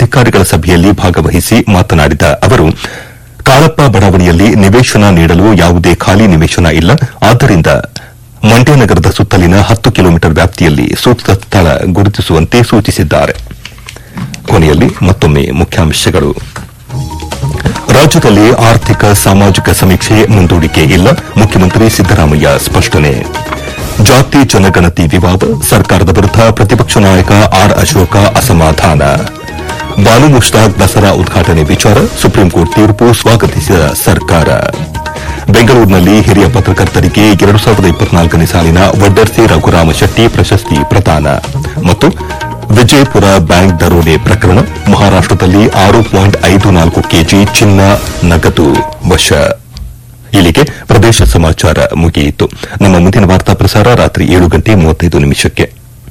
ಅಧಿಕಾರಿಗಳ ಸಭೆಯಲ್ಲಿ ಭಾಗವಹಿಸಿ ಮಾತನಾಡಿದ ಅವರು ಕಾಳಪ್ಪ ಬಡಾವಣೆಯಲ್ಲಿ ನಿವೇಶನ ನೀಡಲು ಯಾವುದೇ ಖಾಲಿ ನಿವೇಶನ ಇಲ್ಲ ಆದ್ದರಿಂದ ಮಂಡ್ಯ ನಗರದ ಸುತ್ತಲಿನ ಹತ್ತು ಕಿಲೋಮೀಟರ್ ವ್ಯಾಪ್ತಿಯಲ್ಲಿ ಸೂಕ್ತ ಸ್ಥಳ ಗುರುತಿಸುವಂತೆ ಸೂಚಿಸಿದ್ದಾರೆ ಕೊನೆಯಲ್ಲಿ ಮತ್ತೊಮ್ಮೆ ಮುಖ್ಯಾಂಶಗಳು ರಾಜ್ಯದಲ್ಲಿ ಆರ್ಥಿಕ ಸಾಮಾಜಿಕ ಸಮೀಕ್ಷೆ ಮುಂದೂಡಿಕೆ ಇಲ್ಲ ಮುಖ್ಯಮಂತ್ರಿ ಸಿದ್ದರಾಮಯ್ಯ ಸ್ಪಷ್ಟನೆ ಜಾತಿ ಜನಗಣತಿ ವಿವಾದ ಸರ್ಕಾರದ ವಿರುದ್ದ ಪ್ರತಿಪಕ್ಷ ನಾಯಕ ಆರ್ ಅಶೋಕ ಅಸಮಾಧಾನ ಬಾನು ಮುಷ್ತಾಕ್ ದಸರಾ ಉದ್ಘಾಟನೆ ವಿಚಾರ ಸುಪ್ರೀಂಕೋರ್ಟ್ ತೀರ್ಪು ಸ್ವಾಗತಿಸಿದ ಸರ್ಕಾರ ಬೆಂಗಳೂರಿನಲ್ಲಿ ಹಿರಿಯ ಪತ್ರಕರ್ತರಿಗೆ ಎರಡು ಸಾವಿರದ ಇಪ್ಪತ್ನಾಲ್ಕನೇ ಸಾಲಿನ ವಡ್ಡರ್ಸಿ ರಘುರಾಮ ಶೆಟ್ಟಿ ಪ್ರಶಸ್ತಿ ಪ್ರದಾನ ಮತ್ತು ವಿಜಯಪುರ ಬ್ಯಾಂಕ್ ದರೋಡೆ ಪ್ರಕರಣ ಮಹಾರಾಷ್ಟದಲ್ಲಿ ಆರು ಪಾಯಿಂಟ್ ಐದು ನಾಲ್ಕು ಕೆಜಿ ಚಿನ್ನ ನಗದು ವಶ ಇಲ್ಲಿಗೆ ಪ್ರದೇಶ ಸಮಾಚಾರ ಮುಗಿಯಿತು ನಮ್ಮ ಮುಂದಿನ ವಾರ್ತಾ ಪ್ರಸಾರ ರಾತ್ರಿ ಏಳು ಗಂಟೆ ಮೂವತ್ತೈದು ನಿಮಿಷಕ್ಕೆ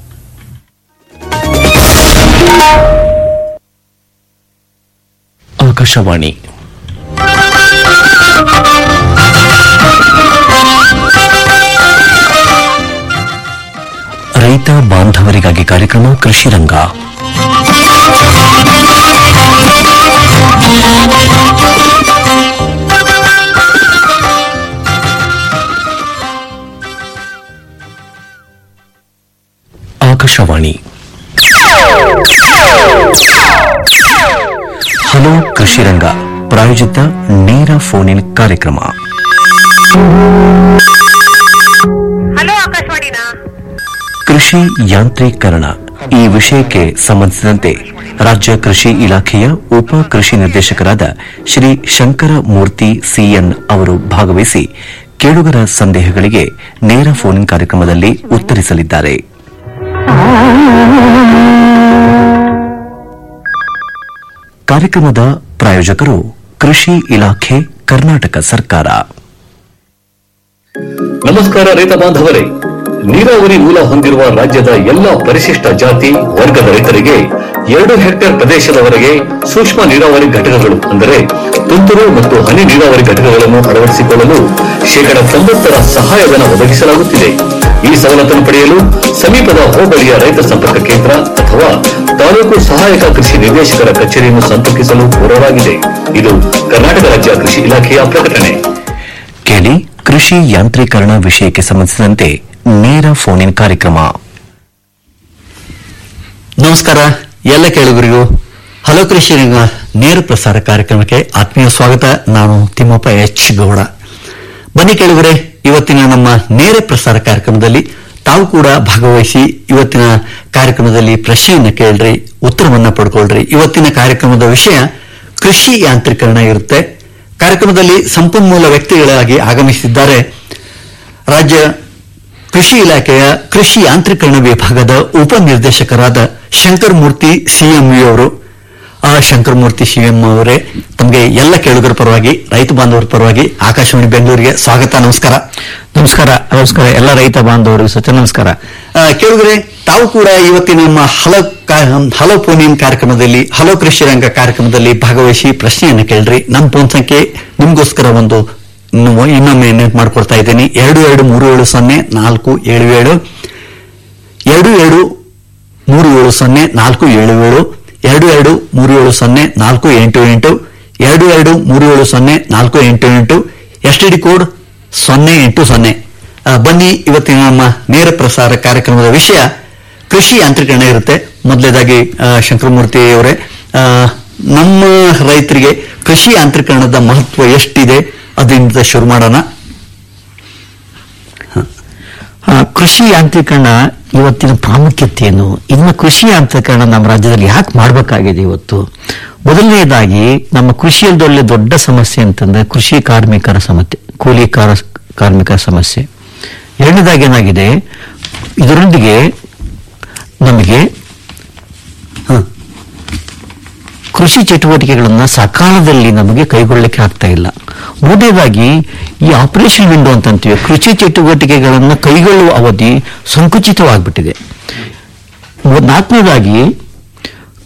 ಆಕಾಶವಾಣಿ ರೈತ ಬಾಂಧವರಿಗಾಗಿ ಕಾರ್ಯಕ್ರಮ ಕೃಷಿ ರಂಗ ಆಕಾಶವಾಣಿ ಹಲೋ ಕೃಷಿ ರಂಗ ಪ್ರಾಯೋಜಿತ ನೇರ ಫೋನ್ ಇನ್ ಕಾರ್ಯಕ್ರಮ ಹಲೋ ಆಕಾಶವಾಣಿನಾ ಕೃಷಿ ಯಾಂತ್ರೀಕರಣ ಈ ವಿಷಯಕ್ಕೆ ಸಂಬಂಧಿಸಿದಂತೆ ರಾಜ್ಯ ಕೃಷಿ ಇಲಾಖೆಯ ಉಪ ಕೃಷಿ ನಿರ್ದೇಶಕರಾದ ಶ್ರೀ ಶಂಕರ ಮೂರ್ತಿ ಸಿಎನ್ ಅವರು ಭಾಗವಹಿಸಿ ಕೇಳುಗರ ಸಂದೇಹಗಳಿಗೆ ನೇರ ಫೋನ್ ಇನ್ ಕಾರ್ಯಕ್ರಮದಲ್ಲಿ ಉತ್ತರಿಸಲಿದ್ದಾರೆ ಕಾರ್ಯಕ್ರಮದ ಪ್ರಾಯೋಜಕರು ಕೃಷಿ ಇಲಾಖೆ ಕರ್ನಾಟಕ ಸರ್ಕಾರ ನಮಸ್ಕಾರ ರೈತ ಬಾಂಧವರೇ ನೀರಾವರಿ ಮೂಲ ಹೊಂದಿರುವ ರಾಜ್ಯದ ಎಲ್ಲ ಪರಿಶಿಷ್ಟ ಜಾತಿ ವರ್ಗದ ರೈತರಿಗೆ ಎರಡು ಹೆಕ್ಟೇರ್ ಪ್ರದೇಶದವರೆಗೆ ಸೂಕ್ಷ್ಮ ನೀರಾವರಿ ಘಟಕಗಳು ಅಂದರೆ ತುಂತುರು ಮತ್ತು ಹನಿ ನೀರಾವರಿ ಘಟಕಗಳನ್ನು ಅಳವಡಿಸಿಕೊಳ್ಳಲು ಶೇಕಡ ತೊಂಬತ್ತರ ಸಹಾಯಧನ ಒದಗಿಸಲಾಗುತ್ತಿದೆ ಈ ಸವಲತ್ತನ್ನು ಪಡೆಯಲು ಸಮೀಪದ ಹೋಬಳಿಯ ರೈತ ಸಂಪರ್ಕ ಕೇಂದ್ರ ಅಥವಾ ತಾಲೂಕು ಸಹಾಯಕ ಕೃಷಿ ನಿರ್ದೇಶಕರ ಕಚೇರಿಯನ್ನು ಸಂಪರ್ಕಿಸಲು ಕೋರಲಾಗಿದೆ ಇದು ಕರ್ನಾಟಕ ರಾಜ್ಯ ಕೃಷಿ ಇಲಾಖೆಯ ಪ್ರಕಟಣೆ ಕೇಳಿ ಕೃಷಿ ಯಾಂತ್ರೀಕರಣ ವಿಷಯಕ್ಕೆ ಸಂಬಂಧಿಸಿದಂತೆ ನೇರ ಫೋನ್ ಇನ್ ಕಾರ್ಯಕ್ರಮ ನಮಸ್ಕಾರ ಎಲ್ಲ ಕೇಳುಗರಿಗೂ ಹಲೋ ಕೃಷಿ ರಂಗ ನೇರ ಪ್ರಸಾರ ಕಾರ್ಯಕ್ರಮಕ್ಕೆ ಆತ್ಮೀಯ ಸ್ವಾಗತ ನಾನು ತಿಮ್ಮಪ್ಪ ಎಚ್ ಗೌಡ ಬನ್ನಿ ಕೇಳುಗರೆ ಇವತ್ತಿನ ನಮ್ಮ ನೇರ ಪ್ರಸಾರ ಕಾರ್ಯಕ್ರಮದಲ್ಲಿ ತಾವು ಕೂಡ ಭಾಗವಹಿಸಿ ಇವತ್ತಿನ ಕಾರ್ಯಕ್ರಮದಲ್ಲಿ ಪ್ರಶ್ನೆಯನ್ನ ಕೇಳ್ರಿ ಉತ್ತರವನ್ನ ಪಡ್ಕೊಳ್ರಿ ಇವತ್ತಿನ ಕಾರ್ಯಕ್ರಮದ ವಿಷಯ ಕೃಷಿ ಯಾಂತ್ರೀಕರಣ ಇರುತ್ತೆ ಕಾರ್ಯಕ್ರಮದಲ್ಲಿ ಸಂಪನ್ಮೂಲ ವ್ಯಕ್ತಿಗಳಾಗಿ ಆಗಮಿಸಿದ್ದಾರೆ ರಾಜ್ಯ ಕೃಷಿ ಇಲಾಖೆಯ ಕೃಷಿ ಯಾಂತ್ರೀಕರಣ ವಿಭಾಗದ ಉಪನಿರ್ದೇಶಕರಾದ ಶಂಕರ್ ಮೂರ್ತಿ ಸಿಎಂವಿ ಅವರು ಆ ಶಂಕರ್ ಮೂರ್ತಿ ಸಿಎಂ ಅವರೇ ತಮಗೆ ಎಲ್ಲ ಕೇಳುಗರ ಪರವಾಗಿ ರೈತ ಬಾಂಧವರ ಪರವಾಗಿ ಆಕಾಶವಾಣಿ ಬೆಂಗಳೂರಿಗೆ ಸ್ವಾಗತ ನಮಸ್ಕಾರ ನಮಸ್ಕಾರ ನಮಸ್ಕಾರ ಎಲ್ಲ ರೈತ ಬಾಂಧವರಿಗೂ ಸಚ ನಮಸ್ಕಾರ ಕೇಳುಗರೆ ತಾವು ಕೂಡ ಇವತ್ತಿನ ನಮ್ಮ ಹಲೋ ಕಾ- ಹಲೋ ಫೋನ್ ಇನ್ ಕಾರ್ಯಕ್ರಮದಲ್ಲಿ ಹಲೋ ಕೃಷಿ ರಂಗ ಕಾರ್ಯಕ್ರಮದಲ್ಲಿ ಭಾಗವಹಿಸಿ ಪ್ರಶ್ನೆಯನ್ನು ಕೇಳ್ರಿ ನಮ್ಮ ಫೋನ್ ಸಂಖ್ಯೆ ನಿಮ್ಗೋಸ್ಕರ ಒಂದು ಇನ್ನು ಇನ್ನೊಮ್ಮೆ ನೆನಪು ಮಾಡ್ಕೊಡ್ತಾ ಇದ್ದೀನಿ ಎರಡು ಎರಡು ಮೂರು ಏಳು ಸೊನ್ನೆ ನಾಲ್ಕು ಏಳು ಏಳು ಎರಡು ಎರಡು ಮೂರು ಏಳು ಸೊನ್ನೆ ನಾಲ್ಕು ಏಳು ಏಳು ಎರಡು ಎರಡು ಮೂರು ಏಳು ಸೊನ್ನೆ ನಾಲ್ಕು ಎಂಟು ಎಂಟು ಎರಡು ಎರಡು ಮೂರು ಏಳು ಸೊನ್ನೆ ನಾಲ್ಕು ಎಂಟು ಎಂಟು ಎಸ್ ಟಿ ಡಿ ಕೋಡ್ ಸೊನ್ನೆ ಎಂಟು ಸೊನ್ನೆ ಆ, ಬನ್ನಿ ಇವತ್ತಿನ ನಮ್ಮ ನೇರ ಪ್ರಸಾರ ಕಾರ್ಯಕ್ರಮದ ವಿಷಯ ಕೃಷಿ ಯಾಂತ್ರೀಕರಣ ಇರುತ್ತೆ ಮೊದಲೇದಾಗಿ ಶಂಕರಮೂರ್ತಿ ಅವರೇ ಆ, ನಮ್ಮ ರೈತರಿಗೆ ಕೃಷಿ ಯಾಂತ್ರೀಕರಣದ ಮಹತ್ವ ಎಷ್ಟಿದೆ ಅದರಿಂದ ಶುರು ಮಾಡೋಣ ಆ, ಕೃಷಿ ಯಾಂತ್ರೀಕರಣ ಇವತ್ತಿನ ಪ್ರಾಮುಖ್ಯತೆ ಏನು ಇನ್ನು ಕೃಷಿ ಯಾಂತ್ರೀಕರಣ ನಮ್ಮ ರಾಜ್ಯದಲ್ಲಿ ಯಾಕೆ ಮಾಡಬೇಕಾಗಿದೆ ಇವತ್ತು ಮೊದಲನೆಯದಾಗಿ ನಮ್ಮ ಕೃಷಿಯಲ್ಲಿ ಒಳ್ಳೆ ದೊಡ್ಡ ಸಮಸ್ಯೆ ಅಂತಂದ್ರೆ ಕೃಷಿ ಕಾರ್ಮಿಕರ ಸಮಸ್ಯೆ ಕೂಲಿ ಕಾರ- ಕಾರ್ಮಿಕರ ಸಮಸ್ಯೆ ಎರಡನೇದಾಗಿ ಏನಾಗಿದೆ ಇದರೊಂದಿಗೆ ನಮಗೆ ಹ, ಕೃಷಿ ಚಟುವಟಿಕೆಗಳನ್ನ ಸಕಾಲದಲ್ಲಿ ನಮಗೆ ಕೈಗೊಳ್ಳಲಿಕ್ಕೆ ಆಗ್ತಾ ಇಲ್ಲ ಮೂರನೇದಾಗಿ ಈ ಆಪರೇಷನ್ ವಿಂಡೋ ಅಂತ ಅಂತೀವಿ ಕೃಷಿ ಚಟುವಟಿಕೆಗಳನ್ನು ಕೈಗೊಳ್ಳುವ ಅವಧಿ ಸಂಕುಚಿತವಾಗ್ಬಿಟ್ಟಿದೆ ಮೂರ್- ನಾಲ್ಕನೇದಾಗಿ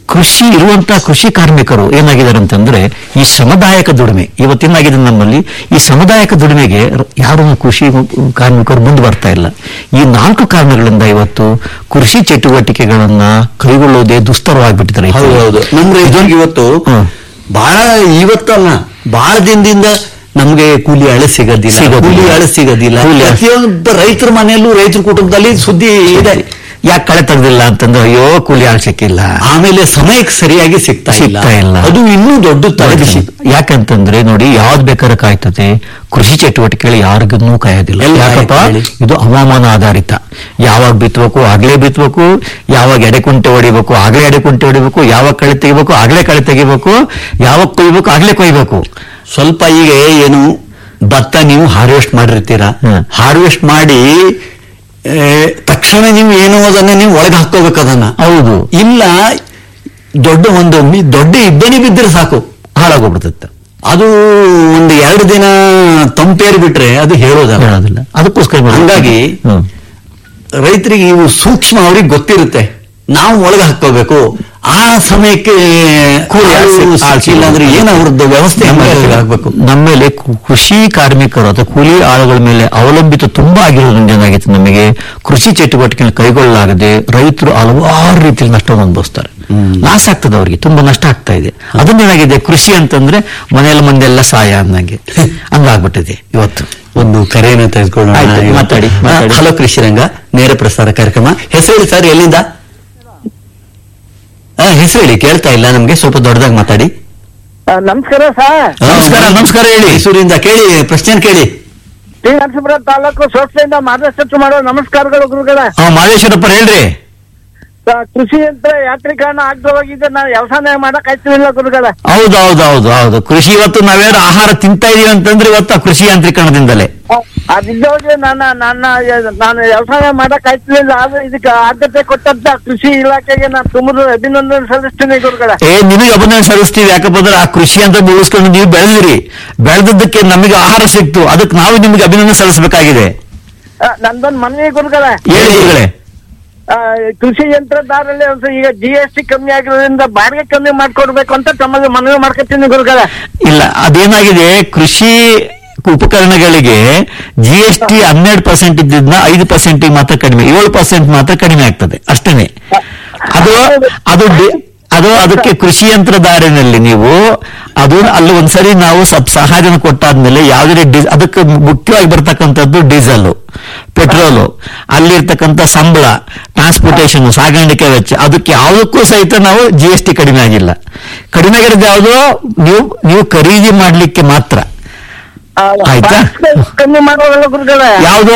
ಕೃಷಿ ಇರುವಂತಹ ಕೃಷಿ ಕಾರ್ಮಿಕರು ಏನಾಗಿದ್ದಾರೆ ಅಂತಂದ್ರೆ ಈ ಶ್ರಮದಾಯಕ ದುಡಿಮೆ ಇವತ್ತೇನಾಗಿದೆ ನಮ್ಮಲ್ಲಿ ಈ ಶ್ರಮದಾಯಕ ದುಡಿಮೆಗೆ ರ- ಯಾರು ಕೃಷಿ ಕಾರ್ಮಿಕರು ಮುಂದೆ ಬರ್ತಾ ಇಲ್ಲ ಈ ನಾಲ್ಕು ಕಾರಣಗಳಿಂದ ಇವತ್ತು ಕೃಷಿ ಚಟುವಟಿಕೆಗಳನ್ನ ಕೈಗೊಳ್ಳುವುದೇ ದುಸ್ತರವಾಗಿಬಿಟ್ಟಿದ್ದಾರೆ ಹೌದೌದು ನಮ್ ರೈತರಿಗೆ ಇವತ್ತು ಹ್ಮ್. ಬಹಳ ಇವತ್ತಲ್ಲ ಬಹಳ ದಿನದಿಂದ ನಮ್ಗೆ ಕೂಲಿ ಹಳೆ ಸಿಗೋದಿಲ್ಲ ಸಿಗೋದಿಲ್ಲ. ಕೂಲಿ ಹಳೆ ಸಿಗೋದಿಲ್ಲ ಕೂಲಿ ಹಳೆ- ಪ್ರತಿಯೊಬ್ಬ ರೈತರ ಮನೆಯಲ್ಲೂ ರೈತರ ಕುಟುಂಬದಲ್ಲಿ ಸುದ್ದಿ ಇದೆ ಯಾಕೆ ಕಳೆ ತೆಗ್ದಿಲ್ಲ ಅಂತಂದ್ರೆ ಅಯ್ಯೋ ಕೂಲಿ ಆಳ್ ಸಿಕ್ಕಿಲ್ಲ ಆಮೇಲೆ ಸಮಯಕ್ಕೆ ಸರಿಯಾಗಿ ಸಿಗ್ತಾ ಸಿಗ್ತಾ ಇಲ್ಲ. ಅದು ಇನ್ನೂ ದೊಡ್ಡ ತಲೆಬಿಸಿ ಯಾಕಂತಂದ್ರೆ ನೋಡಿ ಯಾವ್ದು ಬೇಕಾದ್ರೆ ಕಾಯ್ತದೆ ಕೃಷಿ ಚಟುವಟಿಕೆಗಳು ಯಾರಿಗೂ ಕಾಯೋದಿಲ್ಲ ಎಲ್ಲ ಯಾಕಪ್ಪ ಹೇಳಿ. ಇದು ಹವಾಮಾನ ಆಧಾರಿತ ಯಾವಾಗ ಬಿತ್ತಬೇಕು ಆಗ್ಲೇ ಬಿತ್ತಬೇಕು ಯಾವಾಗ ಎಡೆಕುಂಟೆ ಹೊಡಿಬೇಕು ಆಗ್ಲೇ ಎಡೆಕುಂಟೆ ಹೊಡಿಬೇಕು ಯಾವಾಗ ಕಳೆ ತೆಗಿಬೇಕು ಆಗ್ಲೇ ಕಳೆ ತೆಗಿಬೇಕು ಯಾವಾಗ ಕೊಯ್ಬೇಕು ಆಗ್ಲೇ ಕೊಯ್ಬೇಕು ಸ್ವಲ್ಪ ಈಗ ಏನು ಭತ್ತ ನೀವು ಹಾರ್ವೆಸ್ಟ್ ಮಾಡಿರ್ತೀರಾ ಹ್ಮ್. ಹಾರ್ವೆಸ್ಟ್ ಮಾಡಿ ಆ, ತಕ್ಷಣ ನೀವು ಏನು ಅದನ್ನ ನೀವು ಒಳಗೆ ಹಾಕೋಬೇಕು ಅದನ್ನ ಹೌದು ಇಲ್ಲ ದೊಡ್ಡ ಒಂದು ಮಿ- ದೊಡ್ಡ ಇಬ್ಬನಿ ಬಿದ್ದರೆ ಸಾಕು ಹಾಳಾಗೋಗ್ಬಿಡ್ತದೆ ಅದು ಒಂದು ಎರಡು ದಿನ ತಂಪೇರಿ ಬಿಟ್ರೆ ಅದು ಹೇಳೋದಲ್ಲ ಹೇಳೋದಿಲ್ಲ ಅದಕ್ಕೋಸ್ಕರ ಮಾಡಿ- ಹಂಗಾಗಿ ಹ್ಮ್. ರೈತರಿಗೆ ಇವು ಸೂಕ್ಷ್ಮ ಅವ್ರಿಗೆ ಗೊತ್ತಿರುತ್ತೆ ನಾವು ಒಳಗೆ ಹಾಕೋಬೇಕು ಆ ಸಮಯಕ್ಕೆ ಕೂಲಿ ಆಳ್ ಸಿಕ್- ಆಳ್ ಸಿಕ್ಕಿಲ್ಲ ಅಂದ್ರೆ ಏನು ಅವ್ರದ್ದು ವ್ಯವಸ್ಥೆ ನಮ್ಮಲ್ಲಿ- ಆಗ್ಬೇಕು ನಮ್ಮಲ್ಲಿ ಕು- ಕೃಷಿ ಕಾರ್ಮಿಕರು ಅಥವಾ ಕೂಲಿ ಆಳುಗಳ ಮೇಲೆ ಅವಲಂಬಿತ ತುಂಬಾ ಆಗಿರೋದ್ರಿಂದ ಏನಾಗಿತ್ತು ನಮಗೆ ಕೃಷಿ ಚಟುವಟಿಕೆ ಕೈಗೊಳ್ಳಲಾಗದೆ ರೈತರು ಹಲವಾರು ರೀತಿಯಲ್ಲಿ ನಷ್ಟವನ್ನು ಅನುಭವಿಸ್ತಾರೆ ಲಾಸ್ ಆಗ್ತದೆ ಅವರಿಗೆ ತುಂಬಾ ನಷ್ಟ ಆಗ್ತಾ ಇದೆ ಅದನ್ನೇನಾಗಿದೆ ಕೃಷಿ ಅಂತಂದ್ರೆ ಮನೆಯಲ್ಲಿ ಮಂದೆಲ್ಲ ಸಾಯ ಅನ್ನಂಗೆ ಹಂಗಾಗ್ಬಿಟ್ಟಿದೆ ಇವತ್ತು ಒಂದು ಕರೆಯನ್ನು ತೆಗೆದುಕೊಳ್ಳೋಣ ಆಯ್ತು, ಇವತ್ತು. ಮಾತಾಡಿ, ಮಾತಾಡಿ. ಹಲೋ ಕೃಷಿರಂಗ ನೇರ ಪ್ರಸಾರ ಕಾರ್ಯಕ್ರಮ ಹೆಸರು ಹೇಳಿ ಸರ್ ಎಲ್ಲಿಂದ ಆ, ಹೆಸರು ಹೇಳಿ ಕೇಳ್ತಾ ಇಲ್ಲ ನಮ್ಗೆ ಸ್ವಲ್ಪ ದೊಡ್ಡದಾಗಿ ಮಾತಾಡಿ ಆ, ನಮಸ್ಕಾರ ಸರ್ ನಮಸ್ಕಾರ ನಮಸ್ಕಾರ ಹೇಳಿ ಮೈಸೂರಿಂದ ಕೇಳಿ ಪ್ರಶ್ನೆ ಕೇಳಿ ಟಿ ನರಸೀಪುರ ತಾಲೂಕು ಸೋಟ್ಲೆಯಿಂದ ಮಾರ್ಗದರ್ಶನ ಮಾಡೋ ನಮಸ್ಕಾರಗಳು ಗುರುಗಳ ಹಾ ಮಾದೇಶ್ವರಪ್ಪ ಹೇಳ್ರಿ ಆ, ಕೃಷಿ ಯಂತ್ರ ಯಾಂತ್ರೀಕರಣ ಆಗದೆ ಹೋಗಿದೆ ನಾವು ವ್ಯವಸಾಯ ಮಾಡಕ್ ಆಯ್ತಿಲ್ಲ ಗುರುಗಳ ಹೌದು ಹೌದು ಹೌದು ಹೌದು ಕೃಷಿ ಇವತ್ತು ನಾವೇನು ಆಹಾರ ತಿಂತಾ ಇದೀವಿ ಅಂತಂದ್ರೆ ಇವತ್ತು ಆ ಕೃಷಿ ಯಾಂತ್ರೀಕರಣದಿಂದಲೇ ಅದಿದ್ದೋಗಿ ನನ್ನ ನನ್ನ ನಾನು ವ್ಯವಸಾಯ ಮಾಡಕ್ ಆಯ್ತಿಲ್ಲ ಆದ್ರೆ ಇದಕ್ಕೆ ಆದ್ಯತೆ ಕೊಟ್ಟಂತ ಕೃಷಿ ಇಲಾಖೆಗೆ ನಾನು ತುಂಬ ಅಭಿನಂದನೆ ಸಲ್ಲಿಸ್ತೀನಿ ಗುರುಗಳ ಏ ನಿಮಗೆ ಅಭಿನಂದನೆ ಸಲ್ಲಿಸ್ತೀವಿ ಯಾಕಪ್ಪ ಅಂದ್ರೆ ಆ ಕೃಷಿ ಅಂತ ಮುಗಿಸ್ಕೊಂಡು ನೀವು ಬೆಳೆದಿರಿ ಬೆಳೆದದ್ದಕ್ಕೆ ನಮಗೆ ಆಹಾರ ಸಿಕ್ತು ಅದಕ್ಕೆ ನಾವು ನಿಮಗೆ ಅಭಿನಂದನೆ ಸಲ್ಲಿಸಬೇಕಾಗಿದೆ ಆ, ನಂದೊಂದು ಮನವಿ ಗುರುಗಳ ಹೇಳಿ ಗುರುಗಳೇ. ಆ, ಕೃಷಿ ಯಂತ್ರದಾರಲ್ಲಿ ಒಂದು ಈಗ ಜಿ ಎಸ್ ಟಿ ಕಮ್ಮಿ ಆಗಿರೋದ್ರಿಂದ ಬಾಡಿಗೆ ಕಮ್ಮಿ ಮಾಡ್ಕೊಡ್ಬೇಕು ಅಂತ ತಮಗೆ ಮನವಿ ಮಾಡ್ಕೊತೀನಿ ಗುರುಗಳ ಇಲ್ಲ ಅದೇನಾಗಿದೆ ಕೃಷಿ ಉಪಕರಣಗಳಿಗೆ ಜಿ ಎಸ್ ಟಿ ಹನ್ನೆರಡು ಪರ್ಸೆಂಟ್ ಇದ್ದಿದ್ನ ಐದು ಪರ್ಸೆಂಟ್ ಮಾತ್ರ ಕಡಿಮೆ ಏಳು ಪರ್ಸೆಂಟ್ ಮಾತ್ರ ಕಡಿಮೆ ಆಗ್ತದೆ ಅಷ್ಟೇನೆ ಅದು ಅದು ಡಿ- ಅದು ಅದಕ್ಕೆ ಕೃಷಿ ಯಂತ್ರಧಾರಿನಲ್ಲಿ ನೀವು ಅದು ಅಲ್ಲಿ ಒಂದ್ಸರಿ ನಾವು ಸ್ವಲ್ಪ ಸಹಾಯಧನ ಕೊಟ್ಟಾದ್ಮೇಲೆ ಯಾವುದೇ ಡಿ ಅದಕ್ಕೆ ಮುಖ್ಯವಾಗಿ ಬರ್ತಕ್ಕಂಥದ್ದು ಡೀಸೆಲ್ ಪೆಟ್ರೋಲು ಅಲ್ಲಿರ್ತಕ್ಕಂಥ ಸಂಬಳ ಟ್ರಾನ್ಸ್ಪೋರ್ಟೇಷನ್ ಸಾಗಾಣಿಕೆ ವೆಚ್ಚ ಅದಕ್ಕೆ ಯಾವುದಕ್ಕೂ ಸಹಿತ ನಾವು ಜಿ ಎಸ್ ಟಿ ಕಡಿಮೆ ಆಗಿಲ್ಲ ಕಡಿಮೆ ಆಗಿರೋದು ಯಾವುದು ನೀವು ನೀವು ಖರೀದಿ ಮಾಡ್ಲಿಕ್ಕೆ ಮಾತ್ರ ಆ, ಆಯ್ತಾ? ಬಾಡಿಗೆ ಕಮ್ಮಿ ಮಾಡೋದಲ್ಲ ಗುರುಗಳ ಯಾವುದು